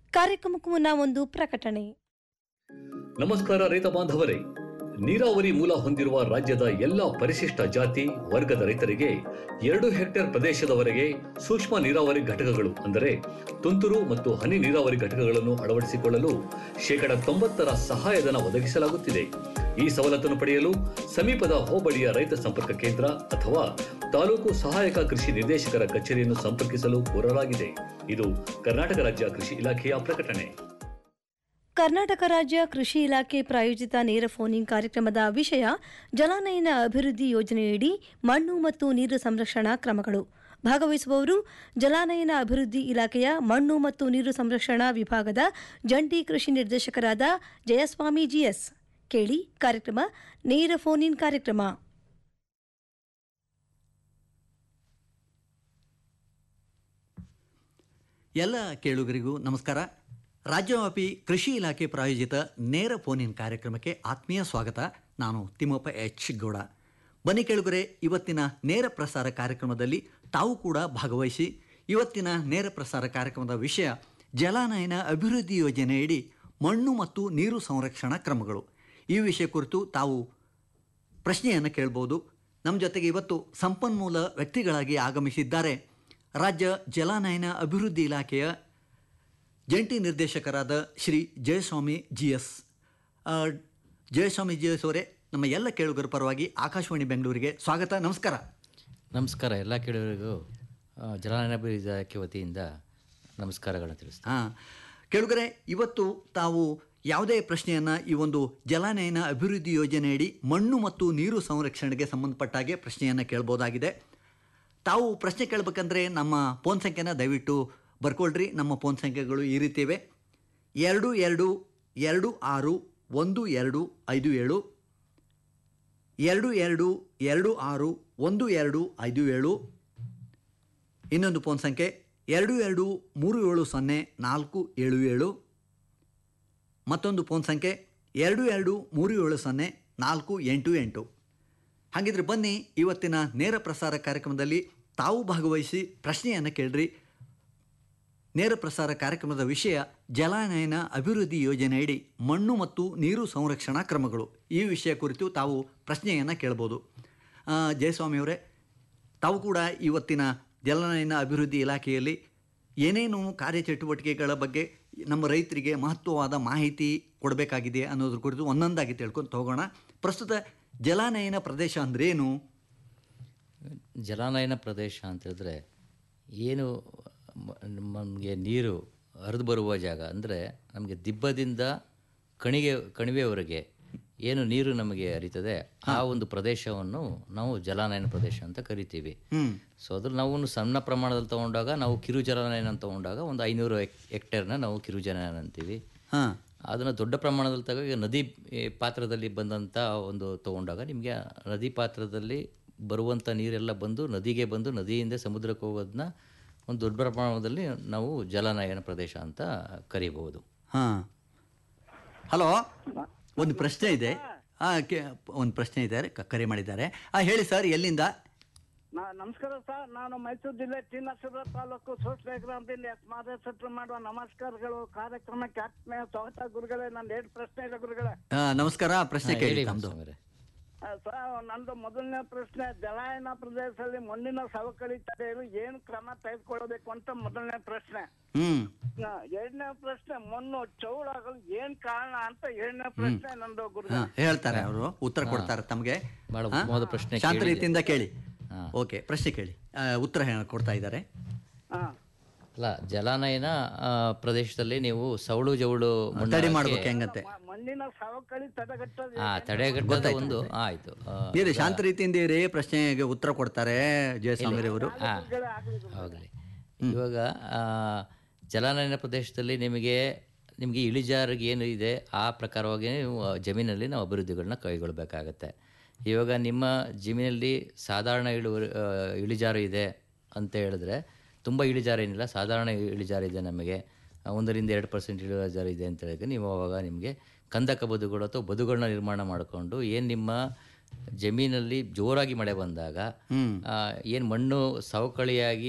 ಕಾರ್ಯಕ್ರಮಕ್ಕೂ ಮುನ್ನ ಒಂದು ಪ್ರಕಟಣೆ ನಮಸ್ಕಾರ ರೈತ ಬಾಂಧವರೇ ನೀರಾವರಿ ಮೂಲ ಹೊಂದಿರುವ ರಾಜ್ಯದ ಎಲ್ಲ ಪರಿಶಿಷ್ಟ ಜಾತಿ ವರ್ಗದ ರೈತರಿಗೆ ಎರಡು ಹೆಕ್ಟೇರ್ ಪ್ರದೇಶದವರೆಗೆ ಸೂಕ್ಷ್ಮ ನೀರಾವರಿ ಘಟಕಗಳು ಅಂದರೆ ತುಂತುರು ಮತ್ತು ಹನಿ ನೀರಾವರಿ ಘಟಕಗಳನ್ನು ಅಳವಡಿಸಿಕೊಳ್ಳಲು ಶೇಕಡ ತೊಂಬತ್ತರ ಸಹಾಯಧನ ಒದಗಿಸಲಾಗುತ್ತಿದೆ ಈ ಸವಲತ್ತನ್ನು ಪಡೆಯಲು ಸಮೀಪದ ಹೋಬಳಿಯ ರೈತ ಸಂಪರ್ಕ ಕೇಂದ್ರ ಅಥವಾ ತಾಲೂಕು ಸಹಾಯಕ ಕೃಷಿ ನಿರ್ದೇಶಕರ ಕಚೇರಿಯನ್ನು ಸಂಪರ್ಕಿಸಲು ಕೋರಲಾಗಿದೆ ಇದು ಕರ್ನಾಟಕ ರಾಜ್ಯ ಕೃಷಿ ಇಲಾಖೆಯ ಪ್ರಕಟಣೆ ಕರ್ನಾಟಕ ರಾಜ್ಯ ಕೃಷಿ ಇಲಾಖೆ ಪ್ರಾಯೋಜಿತ ನೇರ ಫೋನಿಂಗ್ ಕಾರ್ಯಕ್ರಮದ ವಿಷಯ ಜಲಾನಯನ ಅಭಿವೃದ್ಧಿ ಯೋಜನೆಯಡಿ ಮಣ್ಣು ಮತ್ತು ನೀರು ಸಂರಕ್ಷಣಾ ಕ್ರಮಗಳು ಭಾಗವಹಿಸುವವರು ಜಲಾನಯನ ಅಭಿವೃದ್ಧಿ ಇಲಾಖೆಯ ಮಣ್ಣು ಮತ್ತು ನೀರು ಸಂರಕ್ಷಣಾ ವಿಭಾಗದ ಜಂಟಿ ಕೃಷಿ ನಿರ್ದೇಶಕರಾದ ಜಯಸ್ವಾಮಿ ಜಿಎಸ್ ಕೇಳಿ ಕಾರ್ಯಕ್ರಮ ನೇರ ಫೋನ್ ಇನ್ ಕಾರ್ಯಕ್ರಮ ಎಲ್ಲ ಕೇಳುಗರಿಗೂ ನಮಸ್ಕಾರ ರಾಜ್ಯವ್ಯಾಪಿ ಕೃಷಿ ಇಲಾಖೆ ಪ್ರಾಯೋಜಿತ ನೇರ ಫೋನಿನ್ ಕಾರ್ಯಕ್ರಮಕ್ಕೆ ಆತ್ಮೀಯ ಸ್ವಾಗತ ನಾನು ತಿಮ್ಮಪ್ಪ ಎಚ್ ಗೌಡ ಬನ್ನಿ ಕೇಳುಗರೆ ಇವತ್ತಿನ ನೇರ ಪ್ರಸಾರ ಕಾರ್ಯಕ್ರಮದಲ್ಲಿ ತಾವು ಕೂಡ ಭಾಗವಹಿಸಿ ಇವತ್ತಿನ ನೇರ ಪ್ರಸಾರ ಕಾರ್ಯಕ್ರಮದ ವಿಷಯ ಜಲಾನಯನ ಅಭಿವೃದ್ಧಿ ಯೋಜನೆಯಡಿ ಮಣ್ಣು ಮತ್ತು ನೀರು ಸಂರಕ್ಷಣಾ ಕ್ರಮಗಳು ಈ ವಿಷಯ ಕುರಿತು ತಾವು ಪ್ರಶ್ನೆಯನ್ನು ಕೇಳ್ಬೋದು ನಮ್ಮ ಜೊತೆಗೆ ಇವತ್ತು ಸಂಪನ್ಮೂಲ ವ್ಯಕ್ತಿಗಳಾಗಿ ಆಗಮಿಸಿದ್ದಾರೆ ರಾಜ್ಯ ಜಲಾನಯನ ಅಭಿವೃದ್ಧಿ ಇಲಾಖೆಯ ಜಂಟಿ ನಿರ್ದೇಶಕರಾದ Shri Jayaswamy G S Jayaswamy G S ಅವರೇ ನಮ್ಮ ಎಲ್ಲ ಕೇಳುಗರ ಪರವಾಗಿ ಆಕಾಶವಾಣಿ ಬೆಂಗಳೂರಿಗೆ ಸ್ವಾಗತ ನಮಸ್ಕಾರ ನಮಸ್ಕಾರ ಎಲ್ಲ ಕೇಳುವರಿಗೂ ಆ, ಜಲಾನಯನ ಅಭಿವೃದ್ಧಿ ಇಲಾಖೆ ವತಿಯಿಂದ ನಮಸ್ಕಾರಗಳನ್ನು ತಿಳಿಸ್ತೀನಿ ಹಾಂ ಕೇಳುಗರೆ ಇವತ್ತು ತಾವು ಯಾವುದೇ ಪ್ರಶ್ನೆಯನ್ನು ಈ ಒಂದು ಜಲಾನಯನ ಅಭಿವೃದ್ಧಿ ಯೋಜನೆಯಡಿ ಮಣ್ಣು ಮತ್ತು ನೀರು ಸಂರಕ್ಷಣೆಗೆ ಸಂಬಂಧಪಟ್ಟ ಹಾಗೆ ಪ್ರಶ್ನೆಯನ್ನು ಕೇಳ್ಬೋದಾಗಿದೆ ತಾವು ಪ್ರಶ್ನೆ ಕೇಳಬೇಕಂದ್ರೆ ನಮ್ಮ ಫೋನ್ ಸಂಖ್ಯೆನ ದಯವಿಟ್ಟು ಬರ್ಕೊಳ್ರಿ ನಮ್ಮ ಫೋನ್ ಸಂಖ್ಯೆಗಳು ಈ ರೀತಿ ಇವೆ ಎರಡು ಎರಡು ಎರಡು ಆರು ಒಂದು ಎರಡು ಐದು ಏಳು ಎರಡು ಎರಡು ಎರಡು ಆರು ಒಂದು ಎರಡು ಐದು ಏಳು ಇನ್ನೊಂದು ಫೋನ್ ಸಂಖ್ಯೆ ಎರಡು ಎರಡು ಮೂರು ಏಳು ಸೊನ್ನೆ ನಾಲ್ಕು ಏಳು ಏಳು ಮತ್ತೊಂದು ಫೋನ್ ಸಂಖ್ಯೆ ಎರಡು ಎರಡು ಮೂರು ಏಳು ಸೊನ್ನೆ ನಾಲ್ಕು ಎಂಟು ಎಂಟು ಹಾಗಿದ್ರೆ ಬನ್ನಿ ಇವತ್ತಿನ ನೇರ ಪ್ರಸಾರ ಕಾರ್ಯಕ್ರಮದಲ್ಲಿ ತಾವು ಭಾಗವಹಿಸಿ ಪ್ರಶ್ನೆಯನ್ನು ಕೇಳ್ರಿ ನೇರ ಪ್ರಸಾರ ಕಾರ್ಯಕ್ರಮದ ವಿಷಯ ಜಲಾನಯನ ಅಭಿವೃದ್ಧಿ ಯೋಜನೆಯಡಿ ಮಣ್ಣು ಮತ್ತು ನೀರು ಸಂರಕ್ಷಣಾ ಕ್ರಮಗಳು ಈ ವಿಷಯ ಕುರಿತು ತಾವು ಪ್ರಶ್ನೆಯನ್ನು ಕೇಳ್ಬೋದು ಆ, ಜಯಸ್ವಾಮಿ ಅವರೇ ತಾವು ಕೂಡ ಇವತ್ತಿನ ಜಲಾನಯನ ಅಭಿವೃದ್ಧಿ ಇಲಾಖೆಯಲ್ಲಿ ಏನೇನು ಕಾರ್ಯಚಟುವಟಿಕೆಗಳ ಬಗ್ಗೆ ನಮ್ಮ ರೈತರಿಗೆ ಮಹತ್ವವಾದ ಮಾಹಿತಿ ಕೊಡಬೇಕಾಗಿದೆ ಅನ್ನೋದ್ರ ಕುರಿತು ಒಂದೊಂದಾಗಿ ತಿಳ್ಕೊಂಡು ಹೋಗೋಣ ಪ್ರಸ್ತುತ ಜಲಾನಯನ ಪ್ರದೇಶ ಅಂದ್ರೇನು ಜಲಾನಯನ ಪ್ರದೇಶ ಅಂತ ಹೇಳಿದ್ರೆ ಏನು ನಮಗೆ ನೀರು ಹರಿದು ಬರುವ ಜಾಗ ಅಂದರೆ ನಮಗೆ ದಿಬ್ಬದಿಂದ ಕಣಿಗೆ ಕಣಿವೆಯವರೆಗೆ ಏನು ನೀರು ನಮಗೆ ಹರಿತದೆ ಆ ಒಂದು ಪ್ರದೇಶವನ್ನು ನಾವು ಜಲಾನಯನ ಪ್ರದೇಶ ಅಂತ ಕರಿತೀವಿ ಹ್ಮ್ ಸೊ ಅದ್ರಲ್ಲಿ ನಾವು ಒಂದು ಸಣ್ಣ ಪ್ರಮಾಣದಲ್ಲಿ ತಗೊಂಡಾಗ ನಾವು ಕಿರು ಜಲಾನಯನ ಅಂತ ತಗೊಂಡಾಗ ಒಂದು ಐನೂರು ಹೆಕ್ ಹೆಕ್ಟೇರ್ನ ನಾವು ಕಿರು ಜಲಾನಯನ ಅಂತೀವಿ ಹಾಂ ಅದನ್ನು ದೊಡ್ಡ ಪ್ರಮಾಣದಲ್ಲಿ ತಗೋ ಈಗ ನದಿ ಈ ಪಾತ್ರದಲ್ಲಿ ಬಂದಂಥ ಒಂದು ತಗೊಂಡಾಗ ನಿಮಗೆ ನದಿ ಪಾತ್ರದಲ್ಲಿ ಬರುವಂಥ ನೀರೆಲ್ಲ ಬಂದು ನದಿಗೆ ಬಂದು ನದಿಯಿಂದ ಸಮುದ್ರಕ್ಕೆ ಹೋಗೋದನ್ನ ಒಂದು ದೊಡ್ಡ ಪ್ರಮಾಣದಲ್ಲಿ ನಾವು ಜಲನಯನ ಪ್ರದೇಶ ಅಂತ ಕರಿಬಹುದು ಹಾಂ ಹಲೋ ಒಂದು ಪ್ರಶ್ನೆ ಇದೆ ಹಾಂ ಕೆ ಒಂದು ಪ್ರಶ್ನೆ ಇದೆ ಕ- ಕರೆ ಮಾಡಿದ್ದಾರೆ ಹಾಂ ಹೇಳಿ ಸರ್ ಎಲ್ಲಿಂದ ನಾ- ನಮಸ್ಕಾರ ಸರ್ ನಾನು ಮೈಸೂರು ಜಿಲ್ಲೆ ಟಿ ನರಸೀಪುರ ತಾಲೂಕು ಸೋಸ್ಲೆ ಗ್ರಾಮದಿಂದ ಎಸ್ ಮಾದೇಶಟ್ರು ಮಾಡುವ ನಮಸ್ಕಾರಗಳು ಕಾರ್ಯಕ್ರಮಕ್ಕೆ ಆತ್ಮೀಯ ಸ್ವಾಗತ ಗುರುಗಳೇ ನನ್ನ ಎರಡು ಪ್ರಶ್ನೆ ಇದೆ ಗುರುಗಳೇ ಆ, ನಮಸ್ಕಾರ ಪ್ರಶ್ನೆ ಕೇಳಿ ಹೇಳಿ ತಮ್ಮದು ಸ್ವಾಮಿಯವರೇ. ಆ, ಸರ್ ನಂದು ಮೊದಲನೇ ಪ್ರಶ್ನೆ ಜಲಾಯನ ಪ್ರದೇಶದಲ್ಲಿ ಮಣ್ಣಿನ ಸವಕಳಿ ತಡೆಯಲು ಏನು ಕ್ರಮ ತೆಗೆದುಕೊಳ್ಳಬೇಕು ಅಂತ ಮೊದಲನೇ ಪ್ರಶ್ನೆ ಹ್ಞೂ ಆ, ಎರಡನೇ ಪ್ರಶ್ನೆ ಮಣ್ಣು ಚೌಳಾಗಲು ಏನ್ ಕಾರಣ ಅಂತ ಎರಡನೇ ಪ್ರಶ್ನೆ ನಂದು ಗುರುಗಳೇ ಹಾಂ ಹೇಳ್ತಾರೆ ಅವರು ಉತ್ತರ ಕೊಡ್ತಾರೆ ತಮಗೆ ಬಹಳ ಹಾ? ಉತ್ತಮವಾದ ಪ್ರಶ್ನೆ ಶಾಂತ ಕೇಳಿದೆ. ರೀತಿಯಿಂದ ಕೇಳಿ ಹಾ. ಓಕೆ ಪ್ರಶ್ನೆ ಕೇಳಿ ಆ, ಉತ್ತರ ಹೇ- ಕೊಡ್ತಾ ಇದ್ದಾರೆ ಹಾ ಅಲ್ಲ ಜಲಾನಯನ ಆ, ಪ್ರದೇಶದಲ್ಲಿ ನೀವು ಸೌಳು ಜೌಳು ಮಣ್ಣು ತಡೆ ಹಾಕಿ- ಮಾಡ್ಬೇಕು ಹೆಂಗಂತೆ ಮ- ಮಣ್ಣಿನ ಸವಕಳಿ ತಡೆಗಟ್ಟೋದು ಆ ತಡೆಗಟ್ಟದ ಒಂದು ಆಯ್ತು ಆ, ಇರಿ ಶಾಂತ ರೀತಿಯಿಂದ ಇರಿ ಪ್ರಶ್ನೆಗೆ ಉತ್ತರ ಕೊಡ್ತಾರೆ ಜಯಸ್ವಾಮಿ ಅವರು ಆ, ಹೋಗಲಿ ಇವಾಗ ಆ, ಜಲಾನಯನ ಪ್ರದೇಶದಲ್ಲಿ ನಿಮಗೆ ನಿಮಗೆ ಇಳಿಜಾರಿಗೆ ಏನು ಇದೆ ಆ ಪ್ರಕಾರವಾಗಿ ನೀವು ಆ ಜಮೀನಲ್ಲಿ ನಾವು ಅಭಿವೃದ್ಧಿಗಳನ್ನ ಕೈಗೊಳ್ಳಬೇಕಾಗತ್ತೆ ಇವಾಗ ನಿಮ್ಮ ಜಮೀನಲ್ಲಿ ಸಾಧಾರಣ ಇಳುವರಿ ಆ, ಇಳಿಜಾರು ಇದೆ ಅಂತ ಹೇಳಿದ್ರೆ ತುಂಬ ಇಳಿಜಾರು ಏನಿಲ್ಲ ಸಾಧಾರಣ ಇಳಿಜಾರು ಇದೆ ನಮಗೆ ಆ, ಒಂದರಿಂದ ಎರಡು ಪರ್ಸೆಂಟ್ ಇಳಿಜಾರು ಇದೆ ಅಂತ ಹೇಳಿದ್ರೆ ನೀವು ಅವಾಗ ನಿಮಗೆ ಕಂದಕ ಬದುಗಳು ಅಥವಾ ಬದುಗಳನ್ನ ನಿರ್ಮಾಣ ಮಾಡಿಕೊಂಡು ಏನು ನಿಮ್ಮ ಜಮೀನಲ್ಲಿ ಜೋರಾಗಿ ಮಳೆ ಬಂದಾಗ ಏನು ಮಣ್ಣು ಸವಕಳಿಯಾಗಿ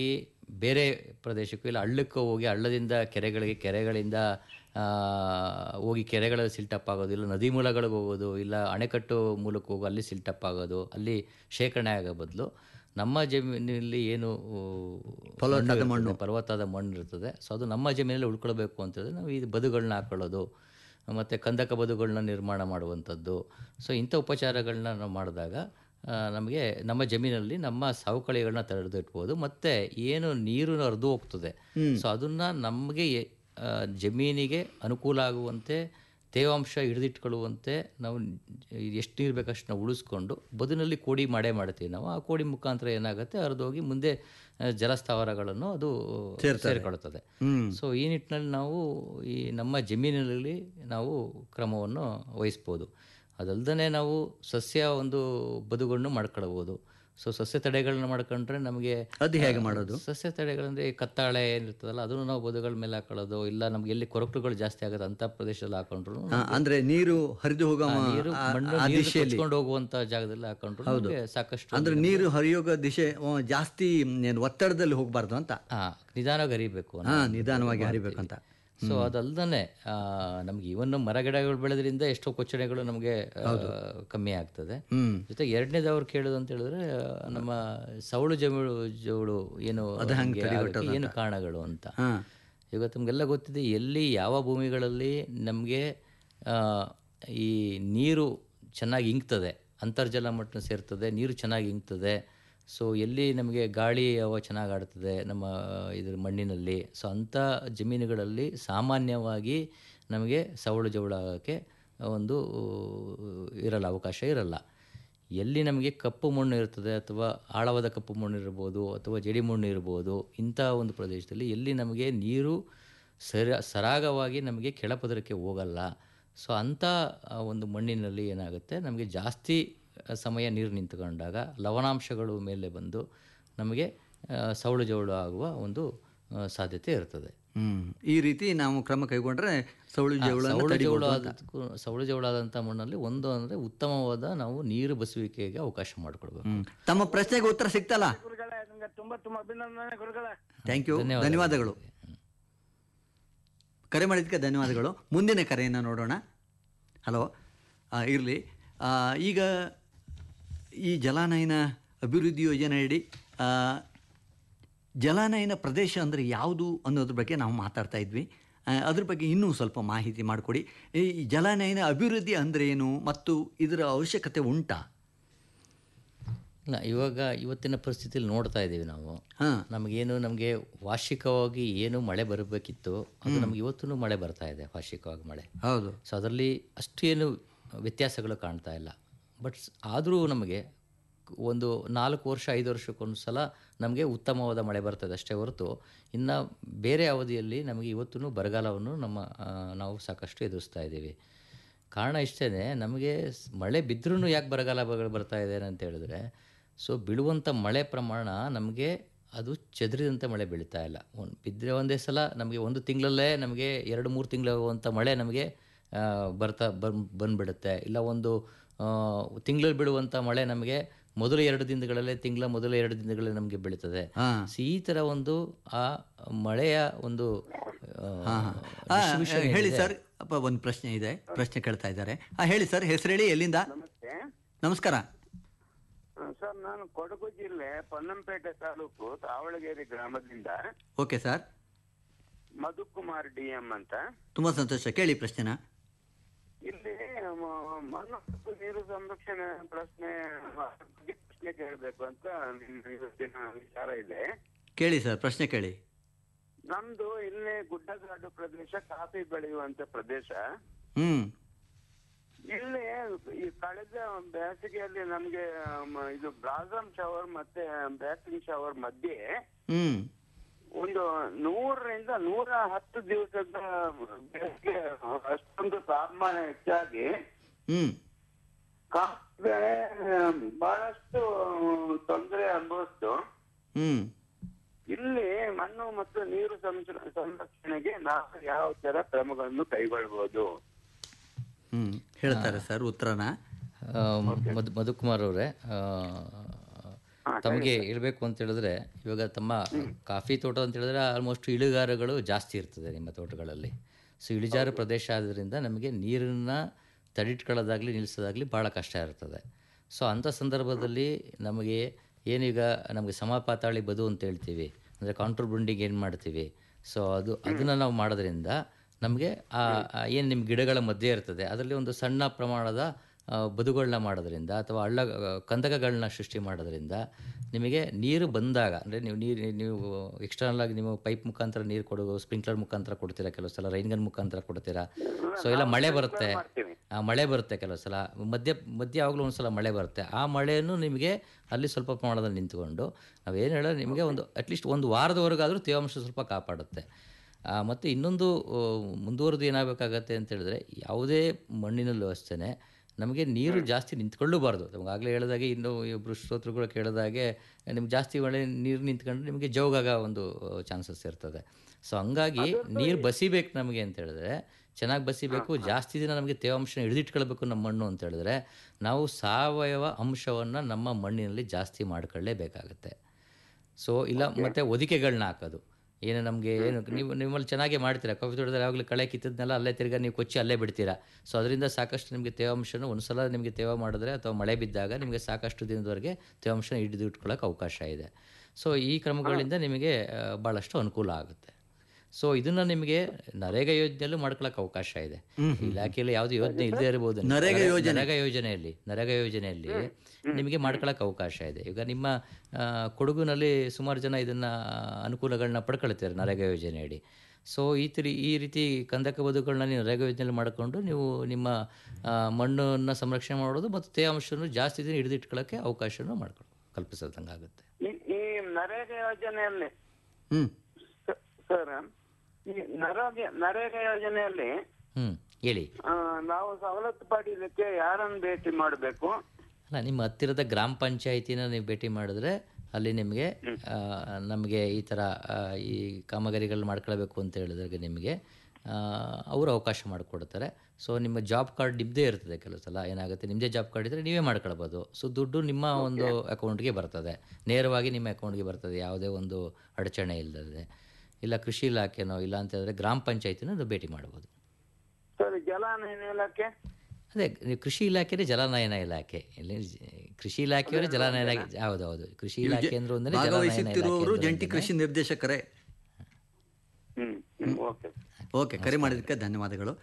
ಬೇರೆ ಪ್ರದೇಶಕ್ಕೂ ಇಲ್ಲ ಹಳ್ಳಕ್ಕೆ ಹೋಗಿ ಹಳ್ಳದಿಂದ ಕೆರೆಗಳಿಗೆ ಕೆರೆಗಳಿಂದ ಆ, ಹೋಗಿ ಕೆರೆಗಳಲ್ಲಿ ಸಿಲ್ಟಪ್ ಆಗೋದು ಇಲ್ಲ ನದಿ ಮೂಲಗಳಿಗೆ ಹೋಗೋದು ಇಲ್ಲ ಅಣೆಕಟ್ಟು ಮೂಲಕ ಹೋಗೋ ಅಲ್ಲಿ ಸಿಲ್ಟಪ್ ಆಗೋದು ಅಲ್ಲಿ ಶೇಖರಣೆ ಆಗೋ ಬದಲು ನಮ್ಮ ಜಮೀನಲ್ಲಿ ಏನು ಫಲವತ್ತಾದ ಮಣ್ಣು ಇರ್ತದೆ, ಫಲವತ್ತಾದ ಮಣ್ಣು ಇರ್ತದೆ ಸೊ ಅದು ನಮ್ಮ ಜಮೀನಲ್ಲಿ ಉಳ್ಕೊಳ್ಬೇಕು ಅಂತಂದರೆ ನಾವು ಈ ಬದುಗಳನ್ನ ಹಾಕೊಳ್ಳೋದು ಮತ್ತು ಕಂದಕ ಬದುಗಳನ್ನ ನಿರ್ಮಾಣ ಮಾಡುವಂಥದ್ದು ಸೊ ಇಂಥ ಉಪಚಾರಗಳನ್ನ ನಾವು ಮಾಡಿದಾಗ ಆ, ನಮಗೆ ನಮ್ಮ ಜಮೀನಲ್ಲಿ ನಮ್ಮ ಸವಕಳಿಗಳನ್ನ ತಡೆದಿಟ್ಬೋದು ಮತ್ತು ಏನು ನೀರು ಹರಿದು ಹೋಗ್ತದೆ ಸೊ ಅದನ್ನು ನಮಗೆ ಎ- ಆ, ಜಮೀನಿಗೆ ಅನುಕೂಲ ಆಗುವಂತೆ ತೇವಾಂಶ ಹಿಡಿದಿಟ್ಕೊಳ್ಳುವಂತೆ ನಾವು ಎಷ್ಟು ನೀರು ಬೇಕಷ್ಟು ನಾವು ಉಳಿಸ್ಕೊಂಡು ಬದುನಲ್ಲಿ ಕೋಡಿ ಮಾಡೇ ಮಾಡ್ತೀವಿ ನಾವು ಆ ಕೋಡಿ ಮುಖಾಂತರ ಏನಾಗುತ್ತೆ ಹರಿದೋಗಿ ಮುಂದೆ ಆ, ಜಲಸ್ಥಾವರಗಳನ್ನು ಅದು ಸೇರಿಕೊಳ್ಳುತ್ತದೆ ಸೊ ಈ ನಿಟ್ಟಿನಲ್ಲಿ ನಾವು ಈ ನಮ್ಮ ಜಮೀನಿನಲ್ಲಿ ನಾವು ಕ್ರಮವನ್ನು ವಹಿಸ್ಬೋದು ಅದಲ್ದೇ ನಾವು ಸಸ್ಯ ಒಂದು ಬದುಗಳನ್ನು ಮಾಡ್ಕೊಳ್ಬೋದು ಸೊ ಸಸ್ಯ ತಡೆಗಳನ್ನ ಮಾಡ್ಕೊಂಡ್ರೆ ನಮಗೆ ಅದು ಹೇಗೆ ಮಾಡೋದು ಸಸ್ಯ ತಡೆಗಳಂದ್ರೆ ಈ ಕತ್ತಾಳೆ ಏನಿರ್ತದಲ್ಲ ಅದನ್ನು ನಾವು ಬದುಗಳ ಮೇಲೆ ಹಾಕೊಳ್ಳೋದು ಇಲ್ಲ ನಮ್ಗೆ ಎಲ್ಲಿ ಕೊರಕುಗಳು ಜಾಸ್ತಿ ಆಗುತ್ತೆ ಅಂತ ಪ್ರದೇಶದಲ್ಲಿ ಹಾಕೊಂಡ್ರು ಆ, ಅಂದ್ರೆ ನೀರು ಹರಿದು ಹೋಗೋ ಮ- ನೀರು ಆ- ಮಣ್ಣು ಆ ನೀರು ದಿಶೆಯಲ್ಲಿ ಕೊಚ್ಕೊಂಡು ಹೋಗುವಂತ ಜಾಗದಲ್ಲಿ ಹಾಕೊಂಡ್ರು ನಮ್ಗೆ ಸಾಕಷ್ಟು ಅಂದ್ರೆ ನೀರು ಹರಿಯೋಗ ದಿಶೆ ಆ, ಜಾಸ್ತಿ ಮ್, ಏನು ಒತ್ತಡದಲ್ಲಿ ಹೋಗಬಾರ್ದು ಅಂತ ಹಾ ನಿಧಾನವಾಗಿ ಹರಿಬೇಕು ಹಾ ನಿಧಾನವಾಗಿ ಹರಿಬೇಕಂತ ಸೊ ಅದಲ್ದೇ ನಮ್ಗೆ ಇವನ್ ಮರಗಿಡಗಳು ಬೆಳೆದ್ರಿಂದ ಎಷ್ಟೋ ಕೊಚ್ಚಣೆಗಳು ನಮಗೆ ಕಮ್ಮಿ ಆಗ್ತದೆ ಹ್ಮ್ ಜೊತೆಗೆ ಎರಡನೇದು ಅವ್ರು ಕೇಳೋದು ಅಂತ ಹೇಳಿದ್ರೆ ಆ, ನಮ್ಮ ಸವಳು ಜಮೀಳು ಜೋಳು ಏನು ನಮ್ಗೆ ಆಗಕ್ಕೆ ಏನು ಕಾರಣಗಳು ಅಂತ ಹಾ ಇವತ್ತು ನಮಗೆಲ್ಲ ಗೊತ್ತಿದೆ ಎಲ್ಲಿ ಯಾವ ಭೂಮಿಗಳಲ್ಲಿ ನಮಗೆ ಈ ನೀರು ಚೆನ್ನಾಗಿ ಇಂಗ್ತದೆ ಅಂತರ್ಜಲ ಮಟ್ಟ ಸೇರ್ತದೆ ನೀರು ಚೆನ್ನಾಗಿ ಇಂಗ್ತದೆ ಸೊ ಎಲ್ಲಿ ನಮಗೆ ಗಾಳಿ ಹವ ಚೆನ್ನಾಗಿ ಆಡ್ತದೆ ನಮ್ಮ ಇದ್ರ ಮಣ್ಣಿನಲ್ಲಿ ಸೊ ಅಂಥ ಜಮೀನುಗಳಲ್ಲಿ ಸಾಮಾನ್ಯವಾಗಿ ನಮಗೆ ಸವಳು ಜವಳು ಆಗೋಕ್ಕೆ ಒಂದು ಇರಲ್ಲ ಅವಕಾಶ ಇರಲ್ಲ ಎಲ್ಲಿ ನಮಗೆ ಕಪ್ಪು ಮಣ್ಣು ಇರ್ತದೆ ಅಥವಾ ಆಳವಾದ ಕಪ್ಪು ಮಣ್ಣು ಇರ್ಬೋದು ಅಥವಾ ಜಡಿ ಮಣ್ಣು ಇರ್ಬೋದು ಇಂಥ ಒಂದು ಪ್ರದೇಶದಲ್ಲಿ ಎಲ್ಲಿ ನಮಗೆ ನೀರು ಸರ ಸರಾಗವಾಗಿ ನಮಗೆ ಕೆಳಪದರಕ್ಕೆ ಹೋಗಲ್ಲ ಸೊ ಅಂಥ ಆ, ಒಂದು ಮಣ್ಣಿನಲ್ಲಿ ಏನಾಗುತ್ತೆ ನಮಗೆ ಜಾಸ್ತಿ ಆ, ಸಮಯ ನೀರು ನಿಂತ್ಕೊಂಡಾಗ ಲವಣಾಂಶಗಳು ಮೇಲೆ ಬಂದು ನಮಗೆ ಆ, ಸವಳು ಜವಳು ಆಗುವ ಒಂದು ಆ, ಸಾಧ್ಯತೆ ಇರ್ತದೆ ಹ್ಮ್ ಈ ರೀತಿ ನಾವು ಕ್ರಮ ಕೈಗೊಂಡ್ರೆ ಸೌಳು ಜವಳನ್ನು ಸವಳು ಜವಳು ತಡಿಬೋದು ಅಂತ. ಆದಕ್ಕೂ ಸವಳು ಜವಳಾದಂಥ ಮಣ್ಣಲ್ಲಿ ಒಂದು ಅಂದರೆ ಉತ್ತಮವಾದ ನಾವು ನೀರು ಬಸುವಿಕೆಗೆ ಅವಕಾಶ ಮಾಡಿಕೊಡ್ಬೇಕು ಹ್ಮ್. ತಮ್ಮ ಪ್ರಶ್ನೆಗೆ ಉತ್ತರ ಸಿಕ್ತಲ್ಲ ಗುರುಗಳೇ ನಿಮ್ಗೆ ತುಂಬಾ ತುಂಬಾ ಅಭಿನಂದನೆ ಗುರುಗಳೇ ಥ್ಯಾಂಕ್ ಯು ಧನ್ಯವಾದಗಳು ಕರೆ ಮಾಡಿದ್ದಕ್ಕೆ ಧನ್ಯವಾದಗಳು ಮುಂದಿನ ಕರೆಯನ್ನು ನೋಡೋಣ ಹಲೋ ಇರಲಿ ಈಗ ಈ ಜಲಾನಯನ ಅಭಿವೃದ್ಧಿ ಯೋಜನೆಯಡಿ ಆ, ಜಲಾನಯನ ಪ್ರದೇಶ ಅಂದರೆ ಯಾವುದು ಅನ್ನೋದ್ರ ಬಗ್ಗೆ ನಾವು ಮಾತಾಡ್ತಾ ಇದ್ವಿ ಆ, ಅದ್ರ ಬಗ್ಗೆ ಇನ್ನೂ ಸ್ವಲ್ಪ ಮಾಹಿತಿ ಮಾಡಿಕೊಡಿ ಈ ಜಲಾನಯನ ಅಭಿವೃದ್ಧಿ ಅಂದರೆ ಏನು ಮತ್ತು ಇದರ ಅವಶ್ಯಕತೆ ಉಂಟಾ ಇಲ್ಲ ಇವಾಗ ಇವತ್ತಿನ ಪರಿಸ್ಥಿತಿಯಲ್ಲಿ ನೋಡ್ತಾ ಇದ್ದೀವಿ ನಾವು ಹಾಂ ನಮಗೇನು ನಮಗೆ ವಾರ್ಷಿಕವಾಗಿ ಏನು ಮಳೆ ಬರಬೇಕಿತ್ತು ಅದು ನಮ್ಗೆ ಇವತ್ತೂ ಮಳೆ ಬರ್ತಾ ಇದೆ ವಾರ್ಷಿಕವಾಗಿ ಮಳೆ ಹೌದು ಸೊ ಅದರಲ್ಲಿ ಅಷ್ಟು ಏನು ವ್ಯತ್ಯಾಸಗಳು ಕಾಣ್ತಾ ಇಲ್ಲ ಬಟ್ ಆದರೂ ನಮಗೆ ಒಂದು ನಾಲ್ಕು ವರ್ಷ ಐದು ವರ್ಷಕ್ಕೊಂದು ಸಲ ನಮಗೆ ಉತ್ತಮವಾದ ಮಳೆ ಬರ್ತದೆ ಅಷ್ಟೇ ಹೊರತು ಇನ್ನು ಬೇರೆ ಅವಧಿಯಲ್ಲಿ ನಮಗೆ ಇವತ್ತೂ ಬರಗಾಲವನ್ನು ನಮ್ಮ ಆ, ನಾವು ಸಾಕಷ್ಟು ಎದುರಿಸ್ತಾ ಇದ್ದೀವಿ ಕಾರಣ ಇಷ್ಟೇ ನಮಗೆ ಸ್- ಮಳೆ ಬಿದ್ದರೂ ಯಾಕೆ ಬರಗಾಲ ಬ- ಬರ್ತಾ ಇದೆ ಅಂತ ಹೇಳಿದ್ರೆ ಸೊ ಬೀಳುವಂಥ ಮಳೆ ಪ್ರಮಾಣ ನಮಗೆ ಅದು ಚದುರಿದಂತೆ ಮಳೆ ಬೀಳ್ತಾ ಇಲ್ಲ ಒಂದು ಬಿದ್ದರೆ ಒಂದೇ ಸಲ ನಮಗೆ ಒಂದು ತಿಂಗಳಲ್ಲೇ ನಮಗೆ ಎರಡು ಮೂರು ತಿಂಗಳಾಗುವಂಥ ಮಳೆ ನಮಗೆ ಆ, ಬರ್ತಾ ಬನ್ ಬಂದ್ಬಿಡುತ್ತೆ ಇಲ್ಲ ಒಂದು ತಿಂಗಳಲ್ಲಿ ಬೀಳುವಂಥ ಮಳೆ ನಮಗೆ ಮೊದಲು ಎರಡು ದಿನಗಳಲ್ಲೇ ತಿಂಗಳ ಮೊದಲು ಎರಡು ದಿನಗಳಲ್ಲೇ ನಮಗೆ ಬೀಳ್ತದೆ ಹಾಂ ಸೊ ಈ ಥರ ಒಂದು ಆ ಮಳೆಯ ಒಂದು ಆ, ಆ, distribution ಹೇಳಿ ಏನಿದೆ, ಸರ್ ಅಪ್ಪ ಒಂದು ಪ್ರಶ್ನೆ ಇದೆ ಪ್ರಶ್ನೆ ಕೇಳ್ತಾ ಇದ್ದಾರೆ ಆ, ಹೇಳಿ ಸರ್ ಹೆಸರು ಹೇಳಿ ಎಲ್ಲಿಂದ ನಮಸ್ತೆ ನಮಸ್ಕಾರ ಸರ್ ನಾನು ಕೊಡಗು ಜಿಲ್ಲೆ ಪೊನ್ನಂಪೇಟೆ ತಾಲೂಕು ತಾವಳಗೇರಿ ಗ್ರಾಮದಿಂದ okay sir Madhukumar D M ಅಂತ ತುಂಬ ಸಂತೋಷ ಕೇಳಿ ಪ್ರಶ್ನೆನ ಇಲ್ಲಿ ಮ- ಮಣ್ಣು ಮತ್ತು ನೀರು ಸಂರಕ್ಷಣೆ ಪ್ರಶ್ನೆ ಬಗ್ಗೆ ಪ್ರಶ್ನೆ ಕೇಳಬೇಕು ಅಂತ ನಿಮ್ಮ ಇವತ್ತಿನ ವಿಚಾರ ಇದೆ ಕೇಳಿ ಸರ್ ಪ್ರಶ್ನೆ ಕೇಳಿ ನಮ್ದು ಇಲ್ಲಿ ಗುಡ್ಡಗಾಡು ಪ್ರದೇಶ ಕಾಫಿ ಬೆಳೆಯುವಂತ ಪ್ರದೇಶ ಹ್ಞೂ ಇಲ್ಲಿ ಈ ಕಳೆದ ಬೇಸಿಗೆಯಲ್ಲಿ ನಮ್ಗೆ ಮ, ಇದು ಬ್ಲಾಸಮ್ ಶವರ್ ಮತ್ತೆ ಬ್ಯಾಕಿಂಗ್ ಶವರ್ ಮಧ್ಯೆ ಹ್ಞೂ ಒಂದು ನೂರರಿಂದ ನೂರ ಹತ್ತು ದಿವಸದ ಬೇಸಿಗೆ ಅಷ್ಟೊಂದು ತಾಪಮಾನ ಹೆಚ್ಚಾಗಿ ಹ್ಞೂ ಕಾಫಿ ಬೆಳೆ ಬಹಳಷ್ಟು ತೊಂದರೆ ಅನುಭವಿಸ್ತು ಹ್ಞೂ ಇಲ್ಲಿ ಮಣ್ಣು ಮತ್ತು ನೀರು ಸಂರಕ್ಷ- ಸಂರಕ್ಷಣೆಗೆ ನಾವು ಯಾವ ತರ ಕ್ರಮಗಳನ್ನು ಕೈಗೊಳ್ಬಹುದು ಹ್ಞೂ ಹೇಳ್ತಾರೆ ಸರ್ ಉತ್ತರನ ಆ, ಮಧು ಮಧುಕುಮಾರ್ ಅವರೇ ಆ, ತಮಗೆ ಇರಬೇಕು ಅಂತ ಹೇಳಿದ್ರೆ ಇವಾಗ ತಮ್ಮ ಕಾಫಿ ತೋಟ ಅಂತ ಹೇಳಿದ್ರೆ ಆಲ್ಮೋಸ್ಟ್ ಇಳುಗಾರುಗಳು ಜಾಸ್ತಿ ಇರ್ತದೆ ನಿಮ್ಮ ತೋಟಗಳಲ್ಲಿ ಸೊ ಇಳಿಜಾರು ಪ್ರದೇಶ ಆದ್ದರಿಂದ ನಮಗೆ ನೀರನ್ನು ತಡಿಟ್ಕೊಳ್ಳೋದಾಗಲಿ ನಿಲ್ಲಿಸೋದಾಗಲಿ ಭಾಳ ಕಷ್ಟ ಇರ್ತದೆ ಸೊ ಅಂಥ ಸಂದರ್ಭದಲ್ಲಿ ನಮಗೆ ಏನೀಗ ನಮಗೆ ಸಮಪಾತಾಳಿ ಬದು ಅಂತ ಹೇಳ್ತೀವಿ ಅಂದರೆ ಕಾಂಟ್ರೋಲ್ ಬಂಡಿಂಗ್ ಏನು ಮಾಡ್ತೀವಿ ಸೊ ಅದು ಅದನ್ನು ನಾವು ಮಾಡೋದ್ರಿಂದ ನಮಗೆ ಏನು ನಿಮ್ಮ ಗಿಡಗಳ ಮಧ್ಯೆ ಇರ್ತದೆ ಅದರಲ್ಲಿ ಒಂದು ಸಣ್ಣ ಪ್ರಮಾಣದ ಆ, ಬದುಗಳನ್ನ ಮಾಡೋದ್ರಿಂದ ಅಥವಾ ಹಳ್ಳ ಕಂದಕಗಳನ್ನ ಸೃಷ್ಟಿ ಮಾಡೋದ್ರಿಂದ ನಿಮಗೆ ನೀರು ಬಂದಾಗ ಅಂದರೆ ನೀವು ನೀರು ನೀವು ಎಕ್ಸ್ಟರ್ನಲ್ ಆಗಿ ನೀವು ಪೈಪ್ ಮುಖಾಂತರ ನೀರು ಕೊಡೋದು ಸ್ಪ್ರಿಂಕ್ಲರ್ ಮುಖಾಂತರ ಕೊಡ್ತೀರಾ ಕೆಲವು ಸಲ ರೈನ್ ಗನ್ ಮುಖಾಂತರ ಕೊಡ್ತೀರಾ ಸೊ ಎಲ್ಲ ಮಳೆ ಬರುತ್ತೆ ಆ ಮಳೆ ಬರುತ್ತೆ ಕೆಲವು ಸಲ ಮಧ್ಯ ಮಧ್ಯ ಯಾವಾಗಲೂ ಒಂದು ಸಲ ಮಳೆ ಬರುತ್ತೆ ಆ ಮಳೆಯನ್ನು ನಿಮಗೆ ಅಲ್ಲಿ ಸ್ವಲ್ಪ ಪ್ರಮಾಣದಲ್ಲಿ ನಿಂತ್ಕೊಂಡು ನಾವೇನು ಹೇಳೋದು ನಿಮಗೆ ಒಂದು ಅಟ್ಲೀಸ್ಟ್ ಒಂದು ವಾರದವರೆಗಾದರೂ ತೇವಾಂಶ ಸ್ವಲ್ಪ ಕಾಪಾಡುತ್ತೆ ಆ, ಮತ್ತು ಇನ್ನೊಂದು ಆ, ಮುಂದುವರೆದು ಏನಾಗಬೇಕಾಗತ್ತೆ ಅಂತ ಹೇಳಿದ್ರೆ ಯಾವುದೇ ಮಣ್ಣಿನಲ್ಲೂ ಅಷ್ಟೇ ನಮಗೆ ನೀರು ಜಾಸ್ತಿ ನಿಂತ್ಕೊಳ್ಳಬಾರ್ದು ನಮಗಾಗಲೇ ಹೇಳಿದಾಗೆ ಇನ್ನು ಇಬ್ಬರು ಶ್ರೋತೃಗಳು ಕೇಳಿದಾಗೆ ನಿಮ್ಗೆ ಜಾಸ್ತಿ ಮಳೆ ನೀರು ನಿಂತ್ಕೊಂಡ್ರೆ ನಿಮಗೆ ಜೋಗಾಗ ಒಂದು ಚಾನ್ಸಸ್ ಇರ್ತದೆ ಸೊ ಹಂಗಾಗಿ ನೀರು ಬಸಿಬೇಕು ನಮಗೆ ಅಂತ ಹೇಳಿದ್ರೆ ಚೆನ್ನಾಗಿ ಬಸಿಬೇಕು ಜಾಸ್ತಿ ದಿನ ನಮಗೆ ತೇವಾಂಶನ ಹಿಡಿದಿಟ್ಕೊಳ್ಬೇಕು ನಮ್ಮ ಮಣ್ಣು ಅಂತ ಹೇಳಿದ್ರೆ ನಾವು ಸಾವಯವ ಅಂಶವನ್ನು ನಮ್ಮ ಮಣ್ಣಿನಲ್ಲಿ ಜಾಸ್ತಿ ಮಾಡ್ಕೊಳ್ಳೇಬೇಕಾಗತ್ತೆ ಸೊ ಇಲ್ಲ ಮತ್ತೆ ಹೊದಿಕೆಗಳನ್ನ ಹಾಕೋದು ಏನು ನಮಗೆ ಏನು ನೀವು ನಿಮ್ಮಲ್ಲಿ ಚೆನ್ನಾಗೇ ಮಾಡ್ತೀರಾ ಕಾಫಿ ತೋಟದಲ್ಲಿ ಯಾವಾಗಲೂ ಕಳೆ ಕಿತ್ತದ್ನೆಲ್ಲ ಅಲ್ಲೇ ತಿರ್ಗಾ ನೀವು ಕೊಚ್ಚಿ ಅಲ್ಲೇ ಬಿಡ್ತೀರಾ ಸೊ ಅದರಿಂದ ಸಾಕಷ್ಟು ನಿಮಗೆ ತೇವಾಂಶನ ಒಂದು ಸಲ ನಿಮಗೆ ತೇವ ಮಾಡಿದ್ರೆ ಅಥವಾ ಮಳೆ ಬಿದ್ದಾಗ ನಿಮಗೆ ಸಾಕಷ್ಟು ದಿನದವರೆಗೆ ತೇವಾಂಶನ ಹಿಡಿದು ಇಟ್ಕೊಳ್ಳೋಕೆ ಅವಕಾಶ ಇದೆ ಸೊ ಈ ಕ್ರಮಗಳಿಂದ ನಿಮಗೆ ಆ, ಭಾಳಷ್ಟು ಅನುಕೂಲ ಆಗುತ್ತೆ ಸೊ ಇದನ್ನ ನಿಮಗೆ ನರೇಗಾ ಯೋಜನೆಯಲ್ಲೂ ಮಾಡ್ಕೊಳ್ಳೋಕೆ ಅವಕಾಶ ಇದೆ ಇಲಾಖೆಯಲ್ಲಿ ಯಾವುದು ಯೋಜನೆ ಇಲ್ಲದೆ ಇರಬಹುದು ನರೇಗಾ ಯೋಜನೆ. ನರೇಗಾ ಯೋಜನೆಯಲ್ಲಿ ನರೇಗಾ ಯೋಜನೆಯಲ್ಲಿ ನಿಮಗೆ ಮಾಡ್ಕೊಳ್ಳೋಕೆ ಅವಕಾಶ ಇದೆ ಈಗ ನಿಮ್ಮ ಆ, ಕೊಡಗುನಲ್ಲಿ ಸುಮಾರು ಜನ ಇದನ್ನ ಅನುಕೂಲಗಳನ್ನ ಪಡ್ಕೊಳ್ತಾರೆ ನರೇಗಾ ಯೋಜನೆಯಡಿ ಸೊ ಈ ತಿ ಈ ರೀತಿ ಕಂದಕ ಬದುಗಳನ್ನ ನೀವು ನರೇಗಾ ಯೋಜನೆಯಲ್ಲಿ ಮಾಡಿಕೊಂಡು ನೀವು ನಿಮ್ಮ ಆ, ಮಣ್ಣನ್ನು ಸಂರಕ್ಷಣೆ ಮಾಡೋದು ಮತ್ತು ತೇವಾಂಶವನ್ನು ಜಾಸ್ತಿ ದಿನ ಹಿಡಿದಿಟ್ಕೊಳ್ಳೋಕ್ಕೆ ಅವಕಾಶವನ್ನು ಮಾಡ್ಕೊಳ್ಳೋ ಕಲ್ಪಿಸೋದಂಗಾಗುತ್ತೆ ಈ ಈ ನರೇಗಾ ಯೋಜನೆಯಲ್ಲಿ ಹ್ಞೂ ಸ- ಸರ್ ಈ ನರೇಗಾ ನರೇಗಾ ಯೋಜನೆಯಲ್ಲಿ ಹ್ಞೂ ಹೇಳಿ ಆ, ನಾವು ಸವಲತ್ತು ಪಡೀಲಿಕ್ಕೆ ಯಾರನ್ನು ಭೇಟಿ ಮಾಡಬೇಕು ಅಲ್ಲ ನಿಮ್ಮ ಹತ್ತಿರದ ಗ್ರಾಮ ಪಂಚಾಯತಿನ ನೀವು ಭೇಟಿ ಮಾಡಿದ್ರೆ ಅಲ್ಲಿ ನಿಮಗೆ ಆ, ನಮಗೆ ಈ ಥರ ಆ, ಈ ಕಾಮಗಾರಿಗಳು ಮಾಡ್ಕೊಳ್ಬೇಕು ಅಂತ ಹೇಳಿದ್ರೆ ನಿಮಗೆ ಆ, ಅವರು ಅವಕಾಶ ಮಾಡಿಕೊಡ್ತಾರೆ ಸೊ ನಿಮ್ಮ ಜಾಬ್ ಕಾರ್ಡ್ ನಿಮ್ಮದೇ ಇರ್ತದೆ ಕೆಲವು ಸಲ ಏನಾಗುತ್ತೆ ನಿಮ್ಮದೇ ಜಾಬ್ ಕಾರ್ಡ್ ಇದ್ದರೆ ನೀವೇ ಮಾಡ್ಕೊಳ್ಬೋದು ಸೊ ದುಡ್ಡು ನಿಮ್ಮ ಒಂದು ಅಕೌಂಟ್ಗೆ ಬರ್ತದೆ ನೇರವಾಗಿ ನಿಮ್ಮ ಅಕೌಂಟ್ಗೆ ಬರ್ತದೆ ಯಾವುದೇ ಒಂದು ಅಡಚಣೆ ಇಲ್ಲದೆ ಇಲ್ಲ ಕೃಷಿ ಇಲಾಖೆನೋ ಇಲ್ಲ ಅಂತ ಹೇಳಿದ್ರೆ ಗ್ರಾಮ ಪಂಚಾಯತಿನೋ ನೀವು ಭೇಟಿ ಮಾಡ್ಬೋದು ಸರ್ ಜಲಾನಯನ ಇಲಾಖೆ ಅದೇ ನೀವು ಕೃಷಿ ಇಲಾಖೆನೇ ಜಲನಯನ ಇಲಾಖೆ ಇಲ್ಲಿ ಜ- ಕೃಷಿ ಇಲಾಖೆಯವರೇ ಜಲನಯನ ಹೌದು ಹೌದು ಕೃಷಿ ಇಲಾಖೆ ಅಂದ್ರೆ ಒಂದೇ ಜಲನಯನ ಭಾಗವಹಿಸುತ್ತಿರುವವರು ಇಲಾಖೆ ಜಂಟಿ ಕೃಷಿ ನಿರ್ದೇಶಕರೇ ಹ್ಮ್ ಹ್ಮ್ ಓಕೆ ಓಕೆ ಕರೆ ಮಾಡಿದ್ದಕ್ಕೆ ಧನ್ಯವಾದಗಳು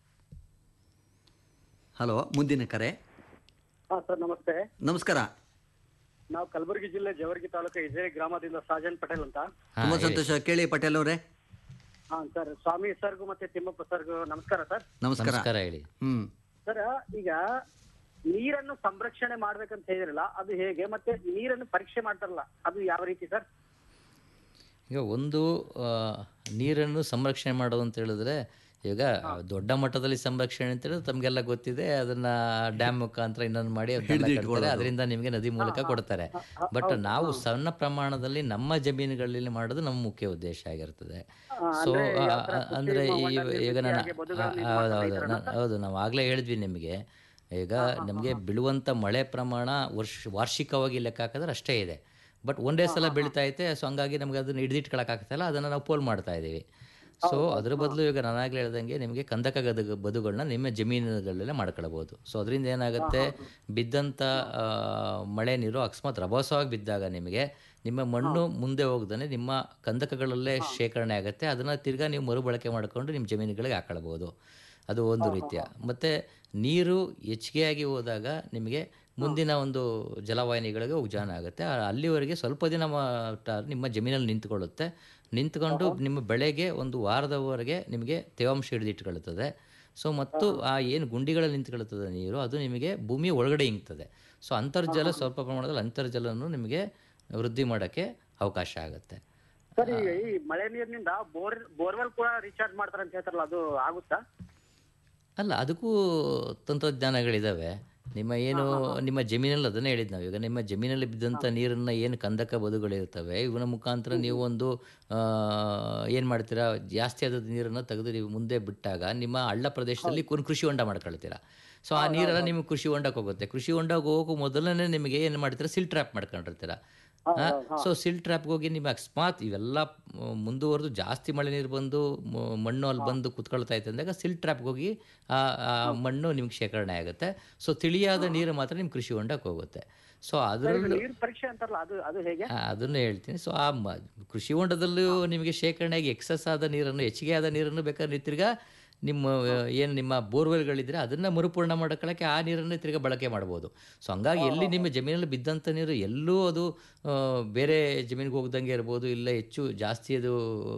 ಹಲೋ ಮುಂದಿನ ಕರೆ ಹಾ ಸರ್ ನಮಸ್ತೆ ನಮಸ್ಕಾರ ನಾವು ಕಲಬುರಗಿ ಜಿಲ್ಲೆ ಜವರ್ಗಿ ತಾಲೂಕು ಇಜೇರಿ ಗ್ರಾಮದಿಂದ ಸಾಜನ್ ಪಟೇಲ್ ಅಂತ ಹಾ, ತುಂಬ ಹೇಳಿ. ಸಂತೋಷ ಕೇಳಿ ಪಟೇಲ್ ಅವರೇ ಹಾ ಸರ್ ಸ್ವಾಮಿ ಸರ್ಗೂ ಮತ್ತೆ ತಿಮ್ಮಪ್ಪ ಸರ್ಗೂ ನಮಸ್ಕಾರ ಸರ್ ನಮಸ್ಕಾರ ನಮಸ್ಕಾರ ಹೇಳಿ ಹ್ಮ್ ಸರ್ ಈಗ ನೀರನ್ನು ಸಂರಕ್ಷಣೆ ಮಾಡ್ಬೇಕಂತ ಹೇಳಿರಲ್ಲ ಅದು ಹೇಗೆ ಮತ್ತೆ ನೀರನ್ನು ಪರೀಕ್ಷೆ ಮಾಡ್ತಾರಲ್ಲ ಅದು ಯಾವ ರೀತಿ ಸರ್ ಈಗ ಒಂದು ಆ, ನೀರನ್ನು ಸಂರಕ್ಷಣೆ ಮಾಡೋದು ಅಂತ ಹೇಳಿದ್ರೆ ಈಗ ದೊಡ್ಡ ಮಟ್ಟದಲ್ಲಿ ಸಂರಕ್ಷಣೆ ಅಂತ ಹೇಳಿದ್ರೆ ತಮಗೆಲ್ಲ ಗೊತ್ತಿದೆ ಅದನ್ನ ಡ್ಯಾಮ್ ಮುಖಾಂತರ ಇನ್ನೊಂದು ಮಾಡಿ ಅದನ್ನೆಲ್ಲ ಕಟ್ತಾರೆ ಅದರಿಂದ ನಿಮಗೆ ನದಿ ಮೂಲಕ ಕೊಡ್ತಾರೆ ಬಟ್ ನಾವು ಸಣ್ಣ ಪ್ರಮಾಣದಲ್ಲಿ ನಮ್ಮ ಜಮೀನುಗಳಲ್ಲಿ ಮಾಡೋದು ನಮ್ಮ ಮುಖ್ಯ ಉದ್ದೇಶ ಆಗಿರ್ತದೆ ಸೊ ಅಂದ್ರೆ ಈ- ಈಗ ನಾನು ಹೌದು ಹೌದು ನಾನ್- ಹೌದು ನಾವು ಆಗ್ಲೇ ಹೇಳಿದ್ವಿ ನಿಮಗೆ ಈಗ ನಮಗೆ ಬೀಳುವಂಥ ಮಳೆ ಪ್ರಮಾಣ ವರ್ಷ ವಾರ್ಷಿಕವಾಗಿ ಲೆಕ್ಕ ಹಾಕಿದ್ರೆ ಅಷ್ಟೇ ಇದೆ ಬಟ್ ಒಂದೇ ಸಲ ಬೀಳ್ತಾ ಐತೆ ಸೊ ಹಂಗಾಗಿ ನಮ್ಗೆ ಅದನ್ನ ಹಿಡಿದಿಟ್ಕೊಳಕ್ಕಾಗ್ತಾಯಿಲ್ಲ ಅದನ್ನು ನಾವು ಪೋಲ್ ಮಾಡ್ತಾ ಇದ್ದೀವಿ ಸೊ ಅದ್ರ ಬದಲು ಈಗ ನಾನಾಗಲೇ ಹೇಳ್ದಂಗೆ ನಿಮಗೆ ಕಂದಕ ಗದ ಬದುಗಳನ್ನ ನಿಮ್ಮ ಜಮೀನುಗಳಲ್ಲೇ ಮಾಡ್ಕೊಳ್ಬೋದು ಸೊ ಅದರಿಂದ ಏನಾಗುತ್ತೆ ಬಿದ್ದಂಥ ಆ, ಮಳೆ ನೀರು ಅಕಸ್ಮಾತ್ ರಭಸವಾಗಿ ಬಿದ್ದಾಗ ನಿಮಗೆ ನಿಮ್ಮ ಮಣ್ಣು ಮುಂದೆ ಹೋಗ್ದೇ ನಿಮ್ಮ ಕಂದಕಗಳಲ್ಲೇ ಶೇಖರಣೆ ಆಗುತ್ತೆ ಅದನ್ನು ತಿರ್ಗಾ ನೀವು ಮರುಬಳಕೆ ಮಾಡಿಕೊಂಡು ನಿಮ್ಮ ಜಮೀನುಗಳಿಗೆ ಹಾಕೊಳ್ಬೋದು ಅದು ಒಂದು ರೀತಿಯ ಮತ್ತು ನೀರು ಹೆಚ್ಚಿಗೆಯಾಗಿ ಹೋದಾಗ ನಿಮಗೆ ಮುಂದಿನ ಒಂದು ಜಲವಾಹಿನಿಗಳಿಗೆ ಉಜ್ಜಾನ ಆಗುತ್ತೆ ಆ- ಅಲ್ಲಿವರೆಗೆ ಸ್ವಲ್ಪ ದಿನ ಮಟ್ಟ ನಿಮ್ಮ ಜಮೀನಲ್ಲಿ ನಿಂತ್ಕೊಳ್ಳುತ್ತೆ ನಿಂತ್ಕೊಂಡು ನಿಮ್ಮ ಬೆಳೆಗೆ ಒಂದು ವಾರದವರೆಗೆ ನಿಮಗೆ ತೇವಾಂಶ ಹಿಡಿದಿಟ್ಕೊಳ್ಳುತ್ತದೆ ಸೊ ಮತ್ತು ಆ ಏನು ಗುಂಡಿಗಳಲ್ಲಿ ನಿಂತ್ಕೊಳ್ಳುತ್ತದೆ ನೀರು ಅದು ನಿಮಗೆ ಭೂಮಿಯ ಒಳಗಡೆ ಇಂಗ್ತದೆ ಸೊ ಅಂತರ್ಜಲ ಸ್ವಲ್ಪ ಪ್ರಮಾಣದಲ್ಲಿ ಅಂತರ್ಜಲವನ್ನು ನಿಮಗೆ ವೃದ್ಧಿ ಮಾಡೋಕ್ಕೆ ಅವಕಾಶ ಆಗುತ್ತೆ ಸರ್ ಈಗ ಈ ಮಳೆ ನೀರಿನಿಂದ ಬೋರ್ ಬೋರ್ವೆಲ್ ಕೂಡ ರೀಚಾರ್ಜ್ ಮಾಡ್ತಾರೆ ಅಂತ ಹೇಳ್ತಾರಲ್ಲ ಅದು ಆಗುತ್ತಾ ಅಲ್ಲ ಅದಕ್ಕೂ ತಂತ್ರಜ್ಞಾನಗಳಿದ್ದಾವೆ ನಿಮ್ಮ ಏನು ನಿಮ್ಮ ಜಮೀನಲ್ಲಿ ಅದನ್ನೇ ಹೇಳಿದ್ ನಾವು ಈಗ ನಿಮ್ಮ ಜಮೀನಲ್ಲಿ ಬಿದ್ದಂಥ ನೀರನ್ನು ಏನು ಕಂದಕ ಬದುಗಳಿರ್ತವೆ ಇವನ ಮುಖಾಂತರ ನೀವು ಒಂದು ಏನು ಮಾಡ್ತೀರಾ ಜಾಸ್ತಿ ಆದ ನೀರನ್ನು ತೆಗೆದು ನೀವು ಮುಂದೆ ಬಿಟ್ಟಾಗ ನಿಮ್ಮ ಹಳ್ಳ ಪ್ರದೇಶದಲ್ಲಿ ಒಂದು ಕೃಷಿ ಹೊಂಡ ಮಾಡ್ಕೊಳ್ತೀರಾ ಸೊ ಆ ನೀರೆಲ್ಲ ನಿಮಗೆ ಕೃಷಿ ಹೊಂಡಕ್ಕೆ ಹೋಗುತ್ತೆ ಕೃಷಿ ಹೊಂಡಕ್ಕೆ ಹೋಗೋ ಮೊದಲನೇ ನಿಮಗೆ ಏನು ಮಾಡ್ತೀರಾ ಸಿಲ್ ಟ್ರ್ಯಾಪ್ ಮಾಡ್ಕೊಂಡಿರ್ತೀರಾ ಸೊ ಸಿಲ್ ಟ್ರ್ಯಾಪ್ಗೆ ಹೋಗಿ ನಿಮ್ಮ ಅಕಸ್ಮಾತ್ ಇವೆಲ್ಲ ಮ್, ಮುಂದುವರೆದು ಜಾಸ್ತಿ ಮಳೆ ನೀರು ಬಂದು ಮ- ಮಣ್ಣು ಅಲ್ಲಿ ಬಂದು ಕುತ್ಕೊಳ್ತಾ ಇತ್ತು ಅಂದಾಗ ಸಿಲ್ ಟ್ರ್ಯಾಪ್ಗೆ ಹೋಗಿ ಆ ಆ ಮಣ್ಣು ನಿಮ್ಗೆ ಶೇಖರಣೆ ಆಗುತ್ತೆ ಸೊ ತಿಳಿಯಾದ ನೀರು ಮಾತ್ರ ನಿಮ್ಮ ಕೃಷಿ ಹೊಂಡಕ್ಕೆ ಹೋಗುತ್ತೆ ಸೊ ಅದರಲ್ಲೂ ನೀರ್ ಪರೀಕ್ಷೆ ಅಂತಾರಲ್ಲ ಅದು ಅದು ಹೇಗೆ ಆ, ಅದನ್ನು ಹೇಳ್ತೀನಿ ಸೊ ಆ ಮ- ಕೃಷಿ ಹೊಂಡದಲ್ಲೂ ನಿಮಗೆ ಶೇಖರಣೆಯಾಗಿ ಎಕ್ಸಸ್ ಆದ ನೀರನ್ನು ಹೆಚ್ಚಿಗೆ ಆದ ನೀರನ್ನು ಬೇಕಾದ್ರೆ ನೀವು ತಿರ್ಗಾ ನಿಮ್ಮ ಏನು ನಿಮ್ಮ ಬೋರ್ವೆಲ್ಗಳಿದ್ರೆ ಅದನ್ನು ಮರುಪೂರ್ಣ ಮಾಡ್ಕೊಳ್ಳೋಕ್ಕೆ ಆ ನೀರನ್ನು ತಿರ್ಗಾ ಬಳಕೆ ಮಾಡ್ಬೋದು ಸೊ ಹಂಗಾಗಿ ಎಲ್ಲಿ ನಿಮ್ಮ ಜಮೀನಲ್ಲಿ ಬಿದ್ದಂಥ ನೀರು ಎಲ್ಲೂ ಅದು ಆ, ಬೇರೆ ಜಮೀನಿಗೆ ಹೋಗ್ದಂಗೆ ಇರ್ಬೋದು ಇಲ್ಲ ಹೆಚ್ಚು ಜಾಸ್ತಿ ಅದು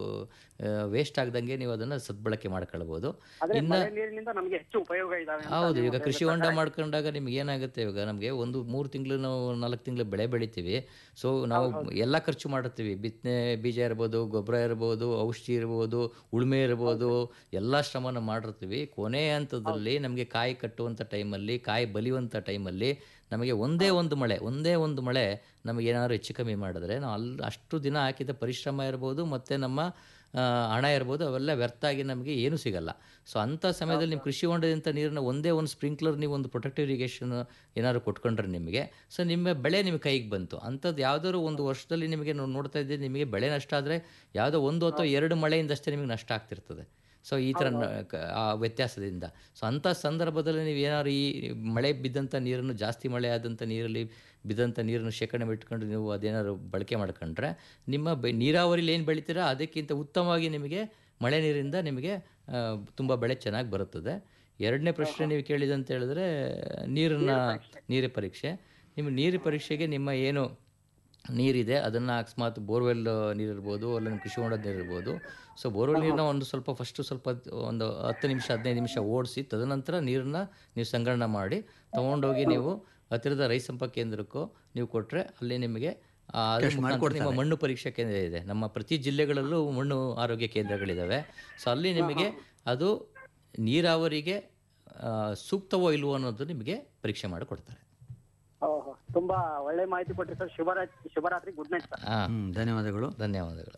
ವೇಸ್ಟ್ ಆಗ್ದಂಗೆ ನೀವು ಅದನ್ನು ಸದ್ಬಳಕೆ ಮಾಡ್ಕೊಳ್ಬೋದು ಆದ್ರೆ ಇನ್ನು ಮಳೆ ನೀರಿನಿಂದ ನಮ್ಗೆ ಹೆಚ್ಚು ಉಪಯೋಗ ಇದಾವೆ ಅಂತ ಹೌದು ನೀವು ಈಗ ಕೃಷಿ ಹೇಳ್ತಾ ಹೊಂಡ ಇದ್ದೀರಾ. ಮಾಡ್ಕೊಂಡಾಗ ನಿಮ್ಗೆ ಏನಾಗುತ್ತೆ ಇವಾಗ ನಮಗೆ ಒಂದು ಮೂರು ತಿಂಗಳು ನಾವು ನಾಲ್ಕು ತಿಂಗಳು ಬೆಳೆ ಬೆಳಿತೀವಿ ಸೊ ನಾವು ಎಲ್ಲ ಖರ್ಚು ಮಾಡಿರ್ತೀವಿ ಬಿತ್ತನೆ ಬೀಜ ಇರ್ಬೋದು ಗೊಬ್ಬರ ಇರ್ಬೋದು ಔಷಧಿ ಇರ್ಬೋದು ಉಳುಮೆ ಇರ್ಬೋದು ಎಲ್ಲ ಶ್ರಮನ ಮಾಡಿರ್ತೀವಿ ಕೊನೆ ಹಂತದಲ್ಲಿ ನಮಗೆ ಕಾಯಿ ಕಟ್ಟುವಂಥ ಟೈಮಲ್ಲಿ ಕಾಯಿ ಬಲಿಯುವಂಥ ಟೈಮಲ್ಲಿ ನಮಗೆ ಒಂದೇ ಒಂದು ಮಳೆ ಒಂದೇ ಒಂದು ಮಳೆ ನಮಗೆ ಏನಾದ್ರು ಹೆಚ್ಚು ಕಮ್ಮಿ ಮಾಡಿದ್ರೆ ನಾವು ಅಲ್ಲಿ ಅಷ್ಟು ದಿನ ಹಾಕಿದ ಪರಿಶ್ರಮ ಇರ್ಬೋದು ಮತ್ತು ನಮ್ಮ ಆ, ಹಣ ಇರ್ಬೋದು ಅವೆಲ್ಲ ವ್ಯರ್ಥ ಆಗಿ ನಮಗೆ ಏನೂ ಸಿಗಲ್ಲ ಸೊ ಅಂಥ ಸಮಯದಲ್ಲಿ ನಿಮ್ಮ ಕೃಷಿ ಹೊಂಡದಿಂದ ನೀರನ್ನ ಒಂದೇ ಒಂದು ಸ್ಪ್ರಿಂಕ್ಲರ್ ನೀವು ಒಂದು ಪ್ರೊಟೆಕ್ಟಿವ್ ಇರಿಗೇಷನ್ ಏನಾದ್ರು ಕೊಟ್ಕೊಂಡ್ರೆ ನಿಮಗೆ ಸೊ ನಿಮ್ಮ ಬೆಳೆ ನಿಮ್ಮ ಕೈಗೆ ಬಂತು ಅಂಥದ್ದು ಯಾವುದಾದ್ರು ಒಂದು ವರ್ಷದಲ್ಲಿ ನಿಮಗೆ ನಾವು ನೋಡ್ತಾ ಇದ್ದೀವಿ ನಿಮಗೆ ಬೆಳೆ ನಷ್ಟ ಆದರೆ ಯಾವುದೋ ಒಂದು ಅಥವಾ ಎರಡು ಮಳೆಯಿಂದಷ್ಟೇ ನಿಮಗೆ ನಷ್ಟ ಆಗ್ತಿರ್ತದೆ ಸೊ ಈ ಥರ ನ- ಕ- ಆ ವ್ಯತ್ಯಾಸದಿಂದ ಸೊ ಅಂಥ ಸಂದರ್ಭದಲ್ಲಿ ನೀವು ಏನಾದ್ರು ಈ ಮಳೆ ಬಿದ್ದಂಥ ನೀರನ್ನು ಜಾಸ್ತಿ ಮಳೆ ಆದಂಥ ನೀರಲ್ಲಿ ಬಿದ್ದಂಥ ನೀರನ್ನು ಶೇಖರಣೆ ಇಟ್ಕೊಂಡು ನೀವು ಅದೇನಾದ್ರು ಬಳಕೆ ಮಾಡ್ಕೊಂಡ್ರೆ ನಿಮ್ಮ ಬೆ ನೀರಾವರಿಲಿ ಏನು ಬೆಳಿತೀರಾ ಅದಕ್ಕಿಂತ ಉತ್ತಮವಾಗಿ ನಿಮಗೆ ಮಳೆ ನೀರಿಂದ ನಿಮಗೆ ತುಂಬ ಬೆಳೆ ಚೆನ್ನಾಗಿ ಬರುತ್ತದೆ ಎರಡನೇ ಪ್ರಶ್ನೆ ನೀವು ಕೇಳಿದಂತ ಹೇಳಿದ್ರೆ ನೀರನ್ನ ನೀರು ಪರೀಕ್ಷೆ ನಿಮ್ಮ ನೀರು ಪರೀಕ್ಷೆಗೆ ನಿಮ್ಮ ಏನು ನೀರಿದೆ ಅದನ್ನು ಅಕಸ್ಮಾತ್ ಬೋರ್ವೆಲ್ ನೀರಿರ್ಬೋದು ಅಲ್ಲ ನಿಮ್ಮ ಕೃಷಿ ಹೊಂಡದ ನೀರಿರ್ಬೋದು ಸೊ ಬೋರ್ವೆಲ್ ನೀರನ್ನ ಒಂದು ಸ್ವಲ್ಪ ಫಸ್ಟು ಸ್ವಲ್ಪ ಒಂದು ಹತ್ತು ನಿಮಿಷ ಹದಿನೈದು ನಿಮಿಷ ಓಡಿಸಿ ತದನಂತರ ನೀರನ್ನ ನೀವು ಸಂಗ್ರಹಣ ಮಾಡಿ ತೊಗೊಂಡೋಗಿ ನೀವು ಹತ್ತಿರದ ರೈತ ಸಂಪರ್ಕ ಕೇಂದ್ರಕ್ಕೂ ನೀವು ಕೊಟ್ಟರೆ ಅಲ್ಲಿ ನಿಮಗೆ ಆ, ಅದ್ರ ಮುಖಾಂತರ ನಿಮ್ಮ ಮಣ್ಣು ಪರೀಕ್ಷಾ ಕೇಂದ್ರ ಇದೆ ನಮ್ಮ ಪ್ರತಿ ಜಿಲ್ಲೆಗಳಲ್ಲೂ ಮಣ್ಣು ಆರೋಗ್ಯ ಕೇಂದ್ರಗಳಿದ್ದಾವೆ ಸೊ ಅಲ್ಲಿ ನಿಮಗೆ ಅದು ನೀರಾವರಿಗೆ ಆ, ಸೂಕ್ತವೋ ಇಲ್ವೋ ಅನ್ನೋದು ನಿಮಗೆ ಪರೀಕ್ಷೆ ಮಾಡಿ ಕೊಡ್ತಾರೆ ಓಹೋ ತುಂಬಾ ಒಳ್ಳೆ ಮಾಹಿತಿ ಕೊಟ್ರಿ ಸರ್ ಶುಭರಾತ್ರಿ ಶುಭರಾತ್ರಿ ಗುಡ್ ನೈಟ್ ಸರ್ ಹಾಂ ಹ್ಮ್, ಧನ್ಯವಾದಗಳು ಧನ್ಯವಾದಗಳು